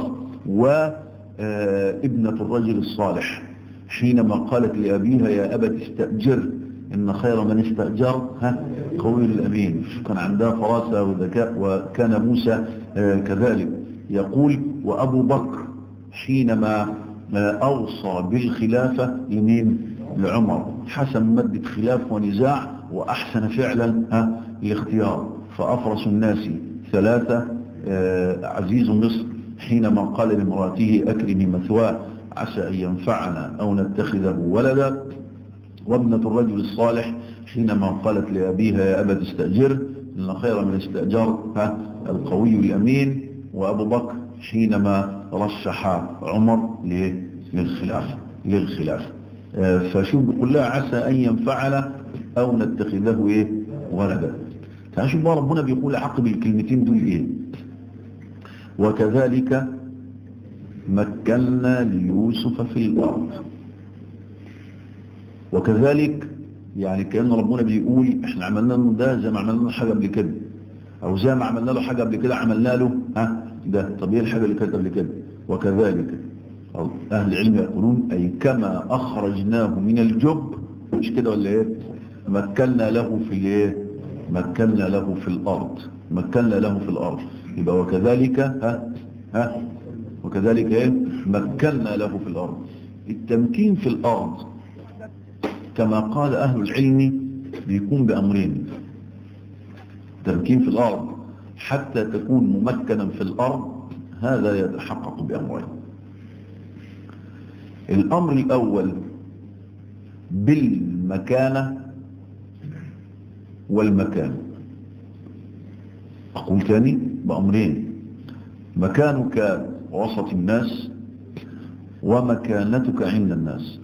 وابنة الرجل الصالح حينما قالت لأبيها يا أبت استأجر إن خير من استأجر ها قوي الأمين كان عندها فراسة وذكاء وكان موسى كذلك يقول وأبو بكر حينما أوصى بالخلافة لمين لعمر حسن مدة خلاف ونزاع وأحسن فعلا ها الاختيار فأفرس الناس ثلاثة عزيز مصر حينما قال لامراته أكرمي مثواه عسى أن ينفعنا أو نتخذه ولدا وابنة الرجل الصالح حينما قالت لأبيها يا أبا تستأجر إن خير من استأجر القوي الأمين وأبو بكر حينما رشح عمر للخلافة للخلافة فشوف بيقول لها عسى أن ينفعنا أو نتخذه إيه ولدا فشوف بقى ربنا بيقول عقب الكلمتين دول إيه وكذلك مكنا ليوسف في الأرض وكذلك يعني كأن ربنا بيقول احنا عملنا له ده زي ما عملنا له حاجة قبل كده او زي ما عملنا له حاجة قبل كده عملنا له ها ده طب ايه الحاجة اللي كانت قبل كده وكذلك اهل العلم يقولون اي كما اخرجناه من الجب مش كده ولا ايه مكنا له في الايه مكنا له في الارض مكنا له في الارض يبقى وكذلك ها ها وكذلك ايه مكنا له في الارض التمكين في الارض كما قال أهل العلم بيكون بأمرين تمكين في الأرض حتى تكون ممكنا في الأرض هذا يتحقق بأمرين الأمر الأول بالمكانة والمكان أقول تاني بأمرين مكانك وسط الناس ومكانتك عند الناس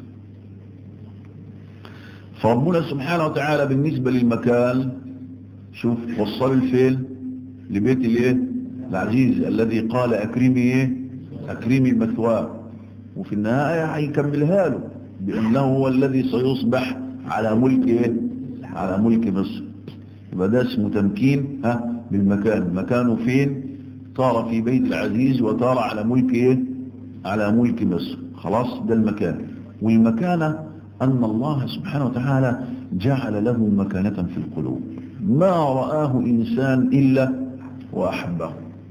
فربنا سبحانه وتعالى بالنسبة للمكان شوف وصل الفيل لبيت الايه العزيز الذي قال اكرمي ايه اكرمي مثواه وفي النهاية هيكملها له بانه هو الذي سيصبح على ملك ايه على ملك مصر يبقى ده اسمه تمكين ها بالمكان مكانه فين طار في بيت العزيز وطار على ملك ايه على ملك مصر خلاص ده المكان والمكانه أن الله سبحانه وتعالى جعل له مكانة في القلوب ما رآه إنسان إلا وأحبه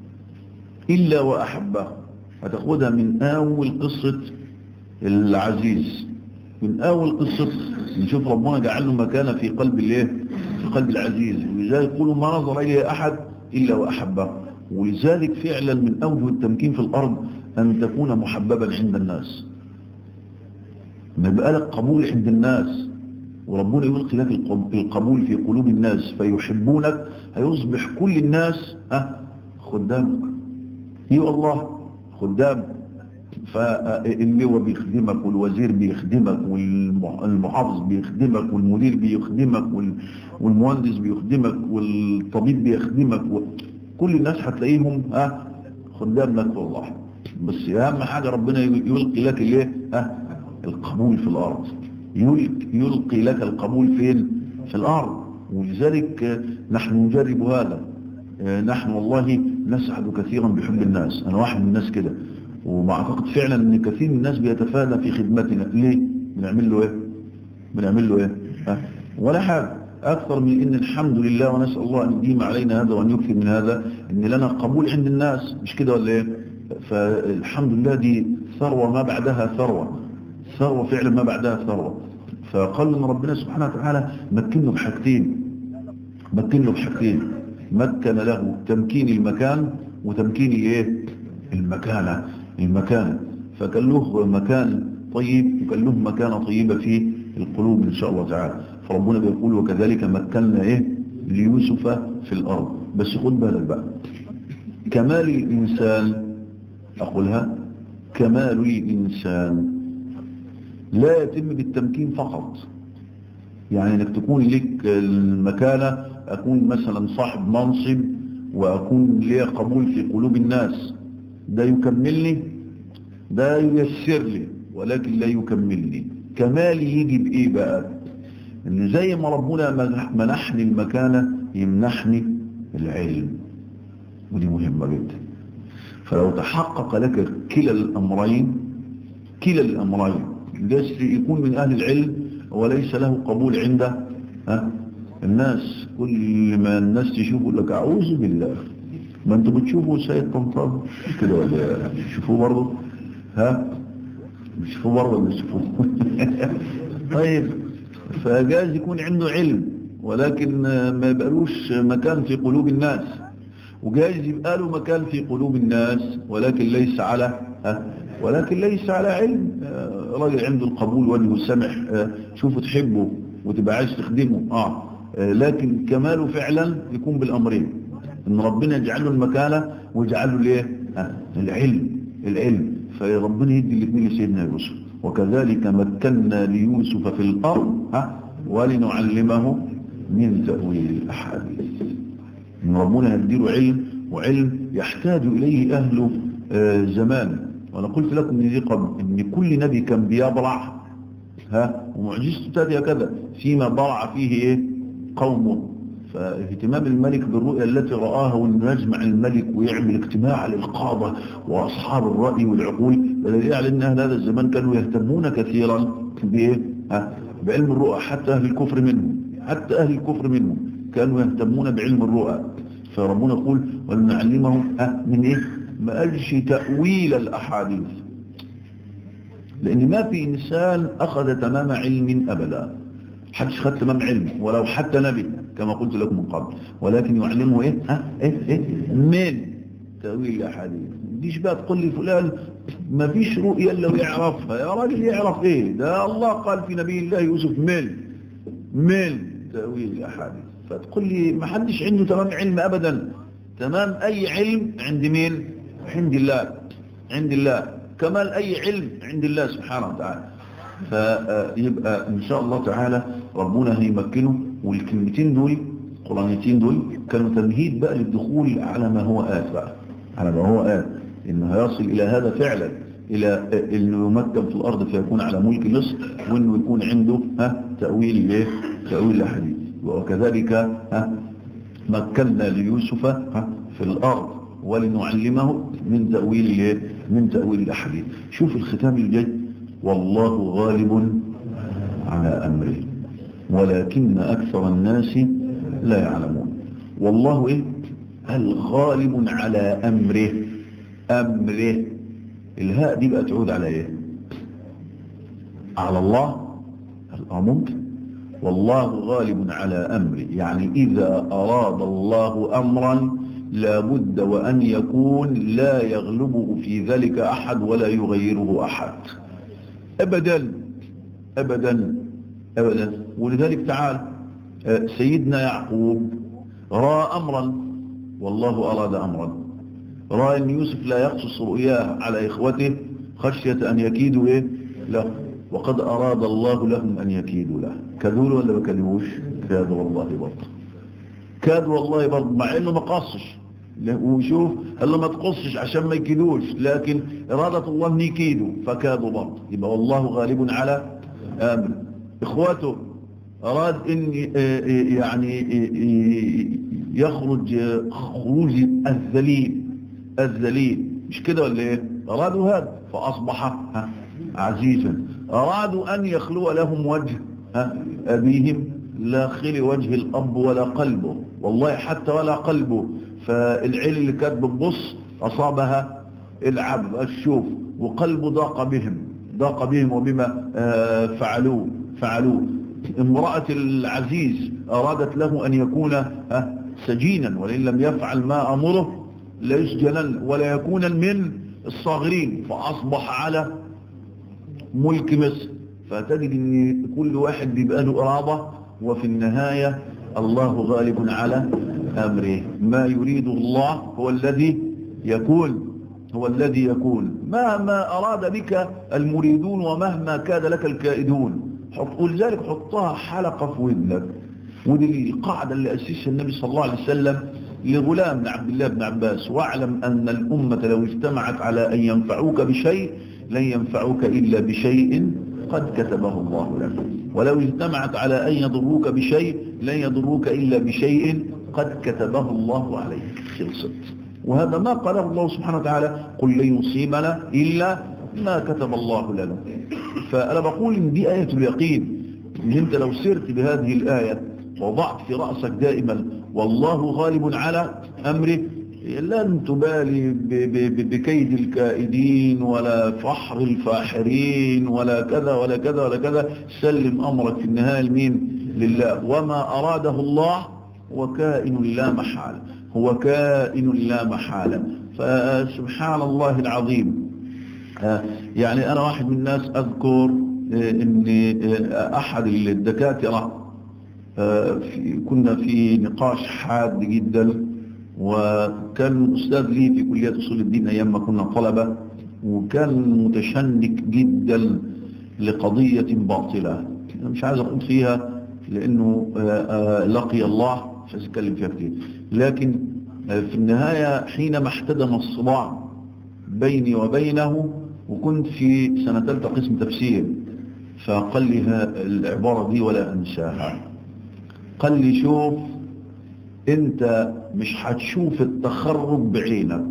إلا وأحبه فتأخذها من أول قصة العزيز من أول قصة نشوف ربنا جعل له مكانة في قلب الايه في قلب العزيز ولذلك يقولوا ما نظر إليه أحد إلا وأحبه ولذلك فعلا من أوجه التمكين في الأرض أن تكون محببا عند الناس ما يبقى لك قبول عند الناس وربنا يلقي لك القبول في قلوب الناس فيحبونك هيصبح كل الناس ها خدامك ايوه الله خدامك فاللواء بيخدمك والوزير بيخدمك والمحافظ بيخدمك والمدير بيخدمك والمهندس بيخدمك والطبيب بيخدمك كل الناس هتلاقيهم ها خدام لك والله بس اهم حاجه ربنا يلقي لك الايه ها القبول في الأرض يلقي لك القبول فين في الأرض ولذلك نحن نجرب هذا نحن والله نسعد كثيرا بحب الناس أنا واحد من الناس كده وما أعتقد فعلا أن كثير من الناس بيتفادى في خدمتنا ليه بنعمل له إيه بنعمل له إيه ها؟ ولا حاجة أكثر من إن الحمد لله ونسأل الله أن يديم علينا هذا وأن يكثر من هذا إن لنا قبول عند الناس مش كده ولا إيه فالحمد لله دي ثروة ما بعدها ثروة ثروة فعلا ما بعدها ثروة فقال ان ربنا سبحانه وتعالى مكنه بحاجتين مكنه بحاجتين مكن له تمكين المكان وتمكين ايه المكانة المكانة فكان له مكان طيب وكان له مكانة طيبة في القلوب ان شاء الله تعالى فربنا بيقول وكذلك مكنا ايه ليوسف في الارض بس خد بالك بقى كمال الانسان اقولها كمال الانسان لا يتم بالتمكين فقط يعني انك تكون لك المكانة اكون مثلا صاحب منصب واكون لي قبول في قلوب الناس ده يكملني ده ييسر لي ولكن لا يكملني كمالي يجي بايه بقى ان زي ما ربنا منحني المكانة يمنحني العلم ودي مهمة جدا فلو تحقق لك كلا الامرين كلا الامرين بس يكون من أهل العلم وليس له قبول عند ها الناس كل ما الناس تشوفه يقول لك أعوذ بالله ما انتوا بتشوفوا سيد طنطاوي كده ولا تشوفوه برضه ها بتشوفوه برضه ولا تشوفوه طيب فجاز يكون عنده علم ولكن ما يبقالوش مكان في قلوب الناس وجايز يبقى له مكان في قلوب الناس ولكن ليس على ها ولكن ليس على علم راجل عنده القبول وانه سمح شوفه تحبه وتبقى عايز تخدمه اه لكن كماله فعلا يكون بالامرين ان ربنا يجعل له المكانه ويجعل له الايه العلم العلم فربنا يدي الاثنين لسيدنا يوسف وكذلك مكنا ليوسف في الارض ها ولنعلمه من تاويل الاحاديث ان ربنا يديله علم وعلم يحتاج اليه اهل آه زمان وانا قلت لكم من قبل ان كل نبي كان بيضرع ها ومعجزته تاتي كذا فيما ضرع فيه ايه قومه فاهتمام الملك بالرؤيا التي رآها وانه يجمع الملك ويعمل اجتماع للقادة واصحاب الرأي والعقول دليل على ان اهل هذا الزمان كانوا يهتمون كثيرا بايه ها بعلم الرؤى حتى اهل الكفر منهم حتى اهل الكفر منهم كانوا يهتمون بعلم الرؤى فربنا يقول ولنعلمهم ها من ايه ما قالش تأويل الاحاديث لان ما في انسان اخذ تمام علم ابدا حدش خد تمام علم ولو حتى نبي كما قلت لكم من قبل ولكن يعلمه ايه ها ايه ايه من تأويل الاحاديث ديش بقى تقول لي فلان ما فيش رؤية الا ويعرفها يا راجل يعرف ايه ده الله قال في نبي الله يوسف من من تأويل الاحاديث فتقول لي ما حدش عنده تمام علم ابدا تمام اي علم عند مين عند الله عند الله كمال اي علم عند الله سبحانه وتعالى فيبقى ان شاء الله تعالى ربنا هيمكنه والكلمتين دول القرانيتين دول كانوا تمهيد بقى للدخول على ما هو آت بقى على ما هو آت انه هيصل الى هذا فعلا الى انه يمكن في الارض فيكون على ملك مصر وانه يكون عنده ها تاويل ايه تاويل الاحاديث وكذلك ها مكنا ليوسف ها في الارض ولنعلمه من تاويل ايه من تاويل الاحاديث شوف الختام الجاي والله غالب على أمره ولكن أكثر الناس لا يعلمون والله إيه الغالب على أمره أمره الهاء دي بقى تعود على إيه على الله ممكن والله غالب على أمره يعني إذا أراد الله أمرا لابد وأن يكون لا يغلبه في ذلك أحد ولا يغيره أحد أبدا أبدا أبدا ولذلك تعال سيدنا يعقوب رأى أمرا والله أراد أمرا رأى أن يوسف لا يقصص رؤياه على إخوته خشية أن يكيدوا إيه له وقد أراد الله لهم أن يكيدوا له كذول ولا ما كذبوش كادوا والله برضه كادوا والله برضه مع إنه ما قصش وشوف هل ما تقصش عشان ما يكيدوش لكن إرادة الله أن يكيدوا فكادوا برضه يبقى والله غالب على أمر إخواته أراد أن يعني يخرج خروج الذليل الذليل مش كده ولا ايه أرادوا هذا فأصبح عزيزا أرادوا أن يخلو لهم وجه أبيهم لا خلي وجه الأب ولا قلبه والله حتى ولا قلبه فالعيل اللي كانت بتبص أصابها العب الشوف وقلبه ضاق بهم ضاق بهم وبما فعلوه فعلوه امرأة العزيز أرادت له أن يكون سجينا ولئن لم يفعل ما أمره ليسجنن ولا يكون من الصاغرين فأصبح على ملك مصر فتجد ان كل واحد بيبقى له إرادة وفي النهاية الله غالب على أمره ما يريد الله هو الذي يكون هو الذي يكون مهما أراد بك المريدون ومهما كاد لك الكائدون حط ولذلك حطها حلقة في ودنك ودي القاعدة اللي أسسها النبي صلى الله عليه وسلم لغلام بن عبد الله بن عباس واعلم أن الأمة لو اجتمعت على أن ينفعوك بشيء لن ينفعوك إلا بشيء قد كتبه الله لك ولو اجتمعت على أن يضروك بشيء لن يضروك إلا بشيء قد كتبه الله عليك خلصت وهذا ما قاله الله سبحانه وتعالى قل لن يصيبنا إلا ما كتب الله لنا فأنا بقول إن دي آية اليقين ان انت لو سرت بهذه الآية وضعت في رأسك دائما والله غالب على أمره لن تبالي بكيد الكائدين ولا فحر الفاحرين ولا كذا ولا كذا ولا كذا سلم أمرك في النهاية لمين لله وما أراده الله هو كائن لا محالة هو كائن لا محالة فسبحان الله العظيم يعني أنا واحد من الناس أذكر أن أحد الدكاترة كنا في نقاش حاد جدا وكان أستاذ لي في كلية أصول الدين أيام ما كنا طلبة وكان متشنك جدا لقضية باطلة مش عايز أقول فيها لأنه لقي الله مش عايز أتكلم فيها كتير لكن في النهاية حينما احتدم الصراع بيني وبينه وكنت في سنة ثالثة قسم تفسير فقال لي العبارة دي ولا أنساها قال لي شوف انت مش هتشوف التخرج بعينك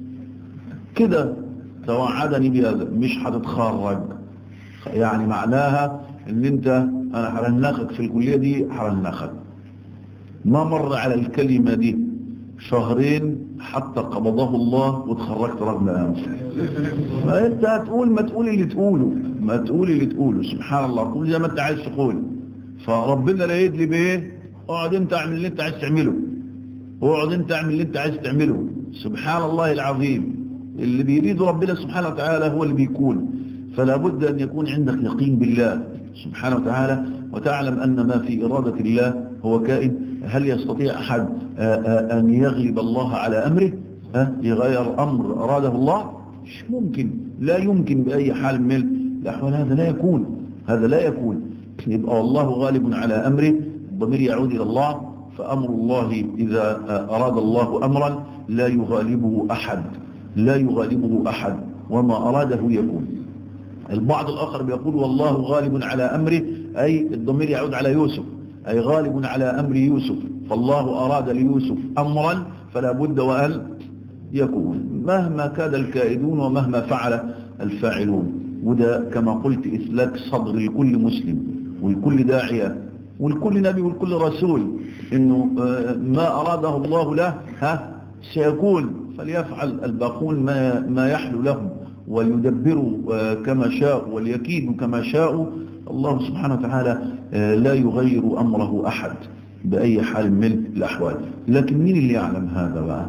كده توعدني بهذا مش هتتخرج يعني معناها ان انت انا هرنخك في الكلية دي هرنخك ما مر على الكلمة دي شهرين حتى قبضه الله وتخرجت رغم أنف فأنت هتقول ما تقول اللي تقوله ما تقول اللي تقوله سبحان الله قول زي ما انت عايز تقول فربنا لا يدلي بايه اقعد انت اعمل اللي انت عايز تعمله اقعد انت اعمل اللي انت عايز تعمله سبحان الله العظيم اللي بيريد ربنا سبحانه وتعالى هو اللي بيكون فلا بد ان يكون عندك يقين بالله سبحانه وتعالى وتعلم ان ما في ارادة الله هو كائن هل يستطيع احد ان يغلب الله على امره يغير امر اراده الله مش ممكن لا يمكن باي حال من الاحوال هذا لا يكون هذا لا يكون يبقى والله غالب على امره الضمير يعود إلى الله فأمر الله إذا أراد الله أمرا لا يغالبه أحد لا يغالبه أحد وما أراده يكون البعض الآخر بيقول والله غالب على أمره أي الضمير يعود على يوسف أي غالب على أمر يوسف فالله أراد ليوسف أمرا فلا بد وأن يكون مهما كاد الكائدون ومهما فعل الفاعلون وده كما قلت إسلاك صدر لكل مسلم ولكل داعية ولكل نبي ولكل رسول انه ما اراده الله له ها سيكون فليفعل الباقون ما ما يحلو لهم وليدبروا كما شاء وليكيدوا كما شاءوا الله سبحانه وتعالى لا يغير امره احد باي حال من الاحوال لكن مين اللي يعلم هذا بقى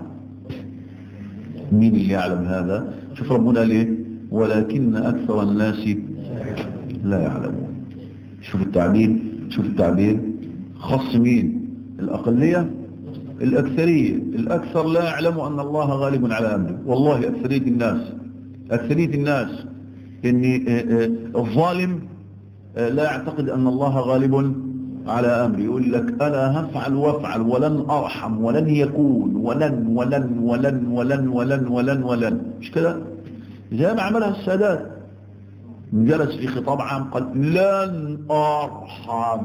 مين اللي يعلم هذا شوف ربنا ليه ولكن اكثر الناس لا يعلمون شوف التعبير شوف التعبير خص مين الأقلية الأكثرية الأكثر لا يعلم أن الله غالب على أمره والله أكثرية الناس أكثرية الناس إن الظالم لا يعتقد أن الله غالب على أمره يقول لك أنا هفعل وافعل ولن أرحم ولن يكون ولن ولن ولن ولن ولن ولن ولن مش كده زي ما عملها السادات جلس في خطاب عام قال لن أرحم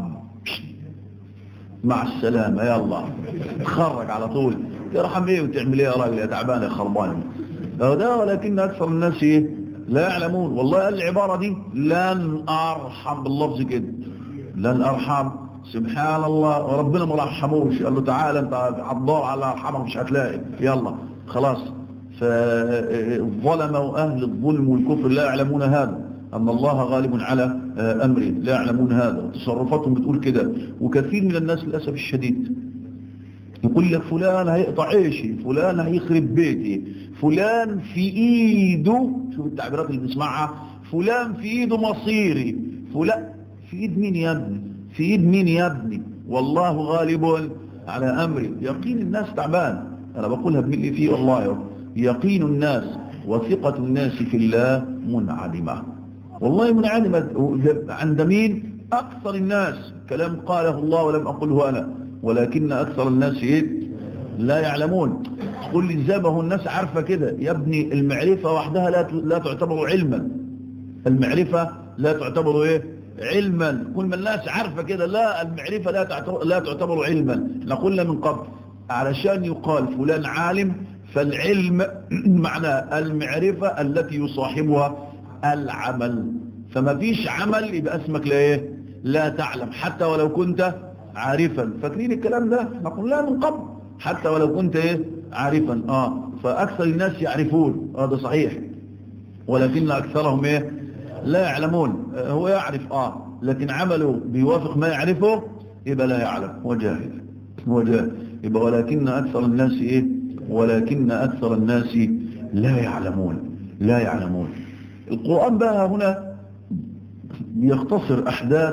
مع السلامة يا الله تخرج على طول ترحم ايه وتعمل ايه يا راجل يا تعبان يا خربان ده ولكن أكثر الناس ايه لا يعلمون والله قال العبارة دي لن أرحم باللفظ كده لن أرحم سبحان الله وربنا ما رحموش قال له تعالى انت هتدور على ارحمك مش هتلاقي يلا خلاص فالظلموا أهل الظلم والكفر لا يعلمون هذا أن الله غالب على أمره لا يعلمون هذا وتصرفاتهم بتقول كده وكثير من الناس للأسف الشديد يقول لك فلان هيقطع عيشي فلان هيخرب بيتي فلان في ايده شوف التعبيرات اللي بنسمعها فلان في ايده مصيري فلان في ايد مين يا ابني في ايد مين يا ابني والله غالب على امري يقين الناس تعبان انا بقولها بملي فيه والله يقين الناس وثقة الناس في الله منعدمة والله منعدمة عند مين أكثر الناس كلام قاله الله ولم أقله أنا ولكن أكثر الناس إيه لا يعلمون تقول لي ازاي ما هو الناس عارفة كده يا ابني المعرفة وحدها لا لا تعتبر علما المعرفة لا تعتبر ايه علما كل ما الناس عارفة كده لا المعرفة لا تعتبر, لا تعتبر علما احنا قلنا من قبل علشان يقال فلان عالم فالعلم معنى المعرفة التي يصاحبها العمل فما فيش عمل يبقى اسمك لا ايه لا تعلم حتى ولو كنت عارفا فاكرين الكلام ده احنا قلنا من قبل حتى ولو كنت ايه عارفا اه فاكثر الناس يعرفون اه ده صحيح ولكن اكثرهم ايه لا يعلمون آه هو يعرف اه لكن عمله بيوافق ما يعرفه يبقى لا يعلم هو جاهل هو جاهل يبقى ولكن اكثر الناس ايه ولكن اكثر الناس لا يعلمون لا يعلمون القرآن بقى هنا بيختصر احداث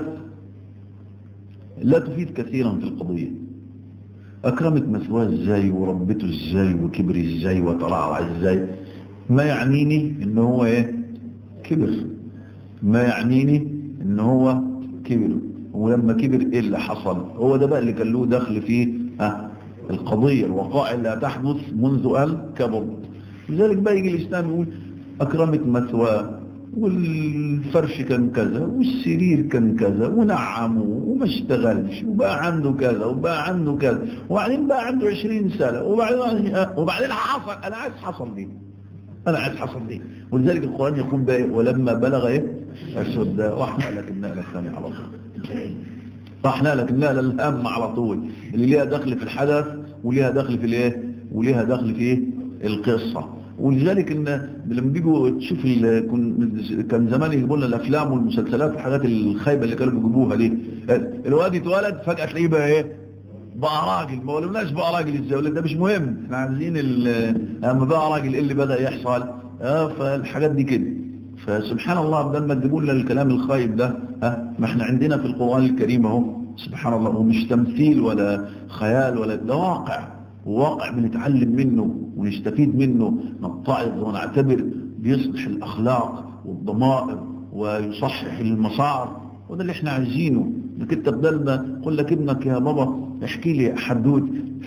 لا تفيد كثيرا في القضية أكرمت مثواه ازاي وربته ازاي وكبر ازاي وترعرع ازاي ما يعنيني ان هو ايه كبر ما يعنيني ان هو كبر ولما كبر ايه اللي حصل هو ده بقى اللي كان له دخل فيه ها القضية الوقائع اللي هتحدث منذ أن كبر لذلك بقى يجي الإسلام يقول أكرمت مثواه والفرش كان كذا والسرير كان كذا ونعمه وما اشتغلش وبقى عنده كذا وبقى عنده كذا وبعدين بقى عنده 20 سنة وبعدين وبعدين حصل انا عايز حصل دي انا عايز حصل دي ولذلك القرآن يقول بقى ولما بلغ ايه اشد واحنا لك النقلة الثانية على طول واحنا لك النقلة الهامة على طول اللي ليها دخل في الحدث وليها دخل في الايه وليها دخل في ايه القصة ولذلك ان لما بيجوا تشوف كان زمان يجيبوا لنا الافلام والمسلسلات والحاجات الخايبه اللي كانوا بيجيبوها دي الواد اتولد فجاه تلاقيه بقى ايه بقى راجل ما قلناش بقى راجل ازاي ولا ده مش مهم احنا عايزين لما بقى راجل ايه اللي بدا يحصل اه فالحاجات دي كده فسبحان الله بدل ما تجيبوا لنا الكلام الخايب ده ها ما احنا عندنا في القران الكريم اهو سبحان الله هو مش تمثيل ولا خيال ولا ده واقع واقع بنتعلم منه ونستفيد منه نتعظ ونعتبر بيصلح الأخلاق والضمائر ويصحح المسار وده اللي احنا عايزينه انك انت بدل ما اقول لك ابنك يا بابا احكي لي حدود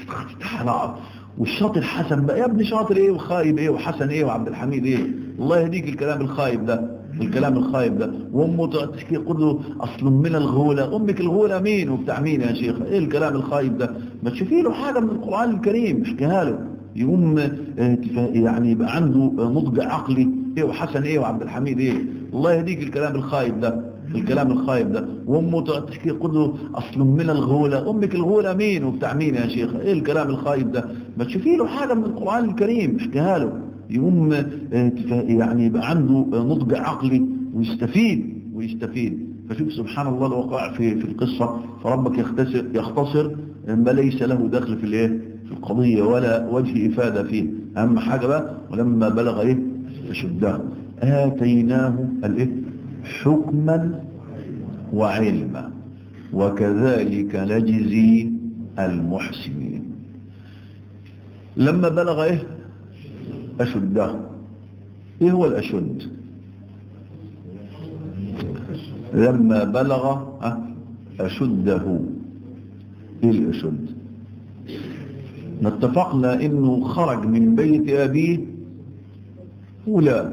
والشاطر حسن بقى يا ابني شاطر ايه وخايب ايه وحسن ايه وعبد الحميد ايه الله يهديك الكلام الخايب ده الكلام الخايب ده وامه تحكي تقول له اصل من الغوله امك الغوله مين وبتاع مين يا شيخ ايه الكلام الخايب ده ما تشوفي له حاجه من القران الكريم احكيها له يقوم يعني يبقى عنده نضج عقلي ايه وحسن ايه وعبد الحميد ايه الله يهديك الكلام الخايب ده الكلام الخايب ده وامه تحكي تقول له اصل من الغوله امك الغوله مين وبتاع مين يا شيخ ايه الكلام الخايب ده ما تشوفي له حاجه من القران الكريم احكيها له يقوم يعني يبقى عنده نضج عقلي ويستفيد ويستفيد فشوف سبحان الله الوقع في في القصة فربك يختصر يختصر ما ليس له دخل في الايه في القضية ولا وجه إفادة فيه أهم حاجة بقى ولما بلغ ايه فشده آتيناه الايه حكما وعلما وكذلك نجزي المحسنين لما بلغ ايه أشده إيه هو الأشد لما بلغ أشده إيه الأشد اتفقنا إنه خرج من بيت أبيه غلام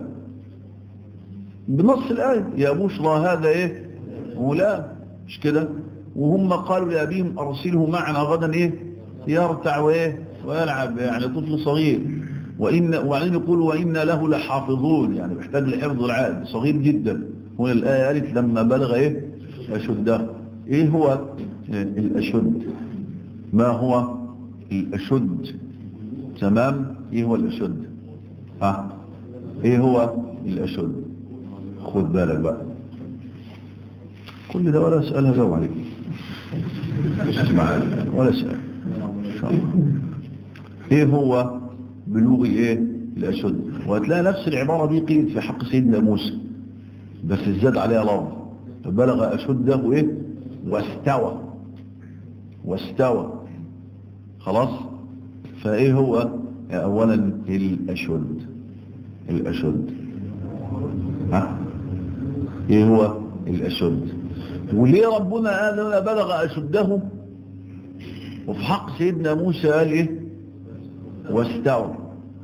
بنص الآية يا بشرى هذا إيه غلام مش كده وهم قالوا لأبيهم أرسله معنا غدا إيه يرتع وإيه ويلعب يعني طفل صغير وإن وبعدين يقول وإن له لحافظون يعني محتاج لحفظ العاد صغير جدا هنا الآية قالت لما بلغ إيه أشده إيه هو الأشد ما هو الأشد تمام إيه هو الأشد ها إيه هو الأشد خد بالك بقى كل ده ولا أسألها جو عليك اسمع ولا أسأل إن شاء الله إيه هو بلوغ ايه الاشد وهتلاقي نفس العبارة دي قيلت في حق سيدنا موسى بس ازداد عليها لفظ فبلغ اشده ايه واستوى واستوى خلاص فايه هو اولا الاشد الاشد ها ايه هو الاشد وليه ربنا قال بلغ اشده وفي حق سيدنا موسى قال ايه واستوى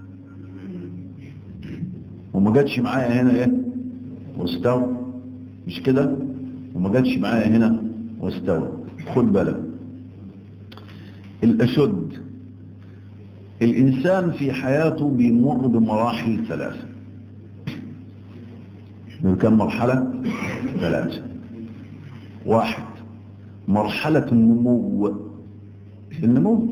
وما جاتش معايا هنا ايه واستوى مش كده وما جاتش معايا هنا واستوى خد بالك الاشد الانسان في حياته بيمر بمراحل ثلاثه من كم مرحله ثلاثه واحد مرحلة النمو النمو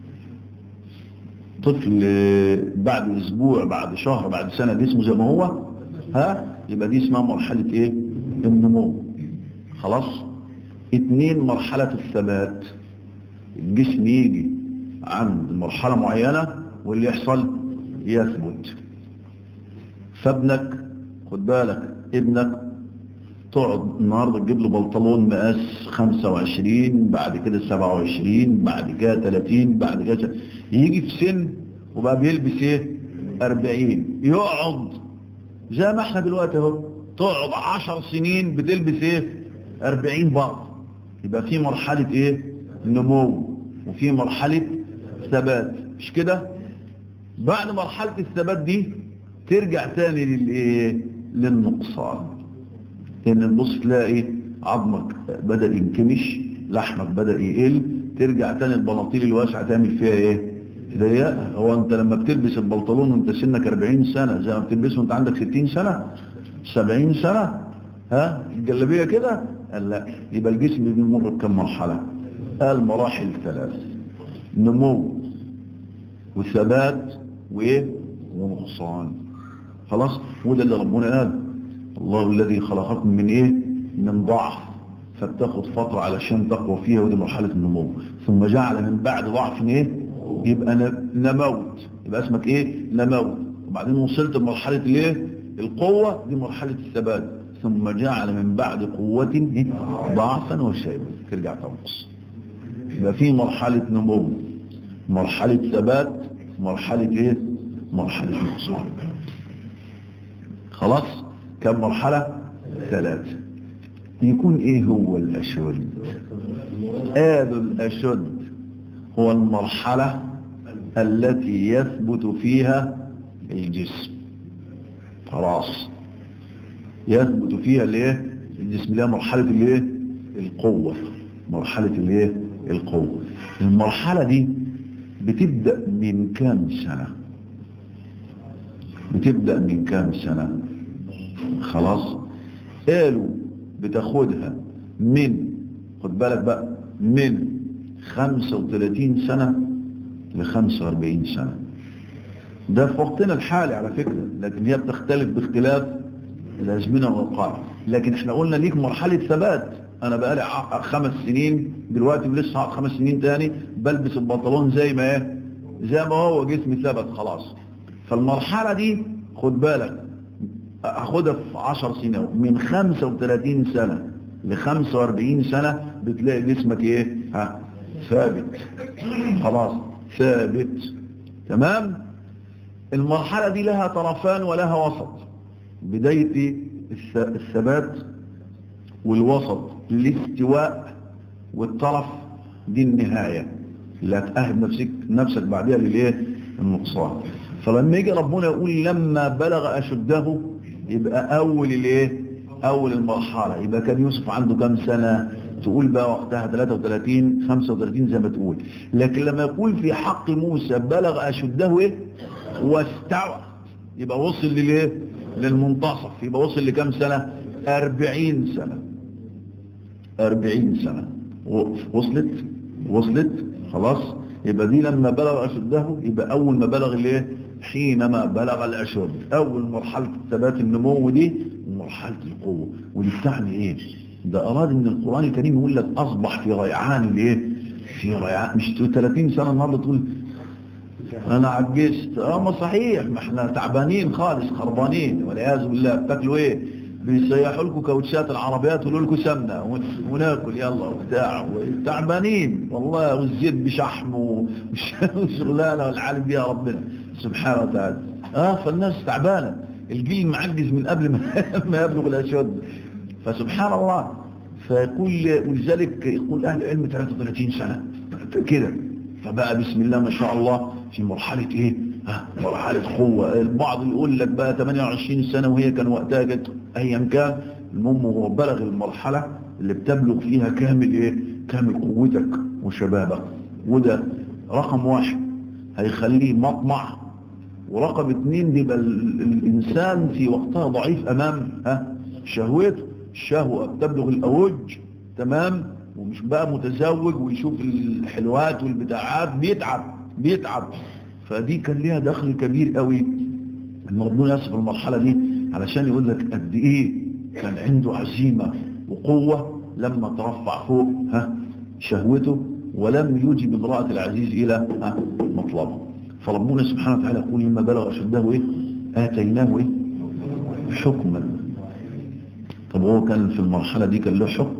طفل بعد اسبوع بعد شهر بعد سنة جسمه زي ما هو ها يبقى دي اسمها مرحلة ايه النمو خلاص اتنين مرحلة الثبات الجسم يجي عند مرحلة معينة واللي يحصل يثبت فابنك خد بالك ابنك تقعد النهاردة تجيب له بنطلون مقاس 25 بعد كده 27 بعد كده 30 بعد كده يجي في سن وبقى بيلبس ايه 40 يقعد زي ما احنا دلوقتي اهو تقعد 10 سنين بتلبس ايه 40 برضه يبقى في مرحلة ايه نمو وفي مرحلة ثبات مش كده بعد مرحلة الثبات دي ترجع تاني للايه للنقصان ان تبص تلاقي عظمك بدأ ينكمش لحمك بدأ يقل ترجع تاني البناطيل الواسعة تعمل فيها ايه ضيقه هو انت لما بتلبس البنطلون وانت سنك 40 سنة زي ما بتلبسه وانت عندك 60 سنة 70 سنة ها الجلابيه كده قال لا يبقى الجسم بيمر بكم مرحلة قال مراحل ثلاث نمو وثبات وايه ونقصان خلاص وده اللي ربنا قال الله الذي خلقكم من ايه من ضعف فبتاخد فترة علشان تقوى فيها ودي مرحلة النمو ثم جعل من بعد ضعف ايه يبقى نموت يبقى اسمك ايه نموت وبعدين وصلت لمرحلة الايه القوة دي مرحلة الثبات ثم جعل من بعد قوة إيه؟ ضعفا وشيبا ترجع تنقص يبقى في مرحلة نمو مرحلة ثبات مرحلة ايه مرحلة نقصان خلاص كم مرحلة ثلاثة يكون ايه هو الاشد آل الاشد هو المرحلة التي يثبت فيها الجسم خلاص يثبت فيها الايه الجسم لها مرحلة الايه القوة مرحلة الايه القوة المرحلة دي بتبدأ من كام سنة بتبدأ من كام سنة خلاص قالوا بتاخدها من خد بالك بقى من 35 سنة ل 45 سنة ده في وقتنا الحالي على فكرة لكن هي بتختلف باختلاف الأزمنة والأوقات لكن احنا قلنا ليك مرحلة ثبات انا بقالي خمس سنين دلوقتي لسه هقعد خمس سنين تاني بلبس البنطلون زي ما ايه زي ما هو جسمي ثبت خلاص فالمرحلة دي خد بالك اخدها في 10 سنين من 35 سنة ل 45 سنة بتلاقي جسمك ايه ها ثابت خلاص ثابت تمام المرحلة دي لها طرفان ولها وسط بداية الثبات والوسط الاستواء والطرف دي النهاية اللي هتأهب نفسك, نفسك بعدها للايه النقصان فلما يجي ربنا يقول لما بلغ أشده يبقى أول الايه أول المرحلة يبقى كان يوسف عنده كم سنة تقول بقى وقتها 33 35 زي ما تقول لكن لما يقول في حق موسى بلغ أشده ايه واستوى يبقى وصل للايه للمنتصف يبقى وصل لكم سنة 40 سنة 40 سنة وصلت وصلت خلاص يبقى دي لما بلغ أشده يبقى أول ما بلغ الايه حينما بلغ الأشد أول مرحلة ثبات النمو دي مرحلة القوة ودي بتعني ايه ده أراد ان القرآن الكريم يقول لك أصبح في ريعان الايه في ريعان مش 30 سنة النهارده تقول انا عجزت اه ما صحيح ما احنا تعبانين خالص خربانين والعياذ بالله بتاكلوا ايه بيسيحوا لكم كاوتشات العربيات ويقولوا لكم سمنه وناكل يلا وبتاع تعبانين والله والزيت بشحم وشغلانه والعالم بيها ربنا سبحانه وتعالى اه فالناس تعبانه الجيل معجز من قبل ما يبلغ الاشد فسبحان الله فيقول ولذلك يقول اهل العلم 33 سنه كده فبقى بسم الله ما شاء الله في مرحلة ايه ها مرحلة قوة البعض يقول لك بقى 28 سنة وهي كان وقتها جت ايام كان المهم هو بلغ المرحلة اللي بتبلغ فيها كامل ايه كامل قوتك وشبابك وده رقم واحد هيخليه مطمع ورقم اتنين يبقى الانسان في وقتها ضعيف امام ها شهوته الشهوة بتبلغ الاوج تمام ومش بقى متزوج ويشوف الحلوات والبتاعات بيتعب بيتعب فدي كان ليها دخل كبير قوي ان ربنا يصف المرحله دي علشان يقول لك قد ايه كان عنده عزيمه وقوه لما ترفع فوق ها شهوته ولم يجب امراه العزيز الى ها مطلبه فربنا سبحانه وتعالى يقول لما بلغ اشده ايه اتيناه ايه حكما طب هو كان في المرحله دي كان له حكم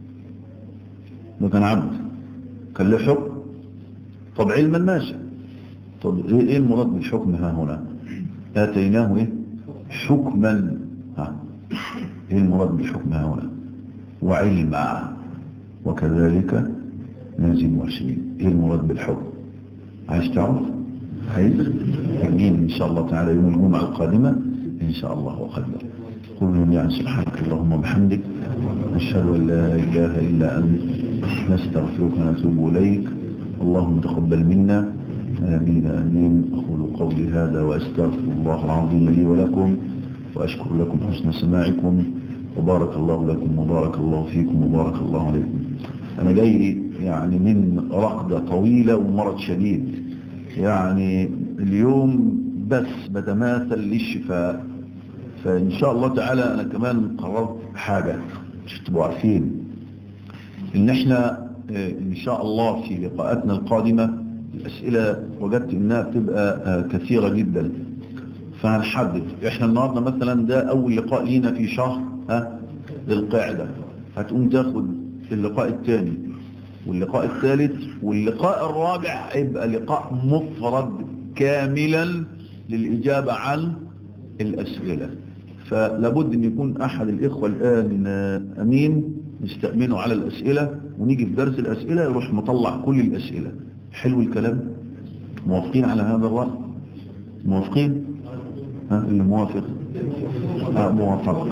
ده كان عبد كان له حكم طب علما ماشي طب ايه إيه المراد بالحكم ها هنا اتيناه ايه حكما ها ايه المراد بالحكم ها هنا وعلما وكذلك نازل المرسلين ايه المراد بالحكم عايز تعرف عايز هجين ان شاء الله تعالى يوم الجمعة القادمة ان شاء الله وقدر قل يعني سبحانك اللهم وبحمدك نشهد ان لا اله الا انت نستغفرك ونتوب اليك اللهم تقبل منا امين امين اقول قولي هذا واستغفر الله العظيم لي ولكم واشكر لكم حسن سماعكم وبارك الله لكم وبارك الله فيكم وبارك الله عليكم انا جاي يعني من رقدة طويلة ومرض شديد يعني اليوم بس بتماثل للشفاء فإن شاء الله تعالى أنا كمان قررت حاجة مش تبقوا عارفين إن إحنا آه، إن شاء الله في لقاءاتنا القادمة الأسئلة وجدت إنها بتبقى آه، كثيرة جدا فهنحدد إحنا النهاردة مثلا ده أول لقاء لينا في شهر ها للقاعدة هتقوم تاخد اللقاء الثاني واللقاء الثالث واللقاء الرابع هيبقى لقاء مفرد كاملا للإجابة عن الأسئلة فلابد أن يكون أحد الإخوة الآن آه، أمين نستأمنه على الأسئلة ونيجي في درس الأسئلة يروح مطلع كل الأسئلة حلو الكلام موافقين على هذا الرأي موافقين ها اللي موافق آه موافق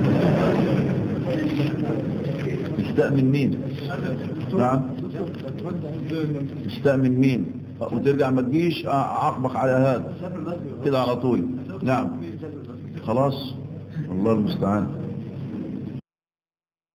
استأمن مين نعم استأمن مين وترجع ما تجيش اعاقبك على هذا كده على طول نعم خلاص الله المستعان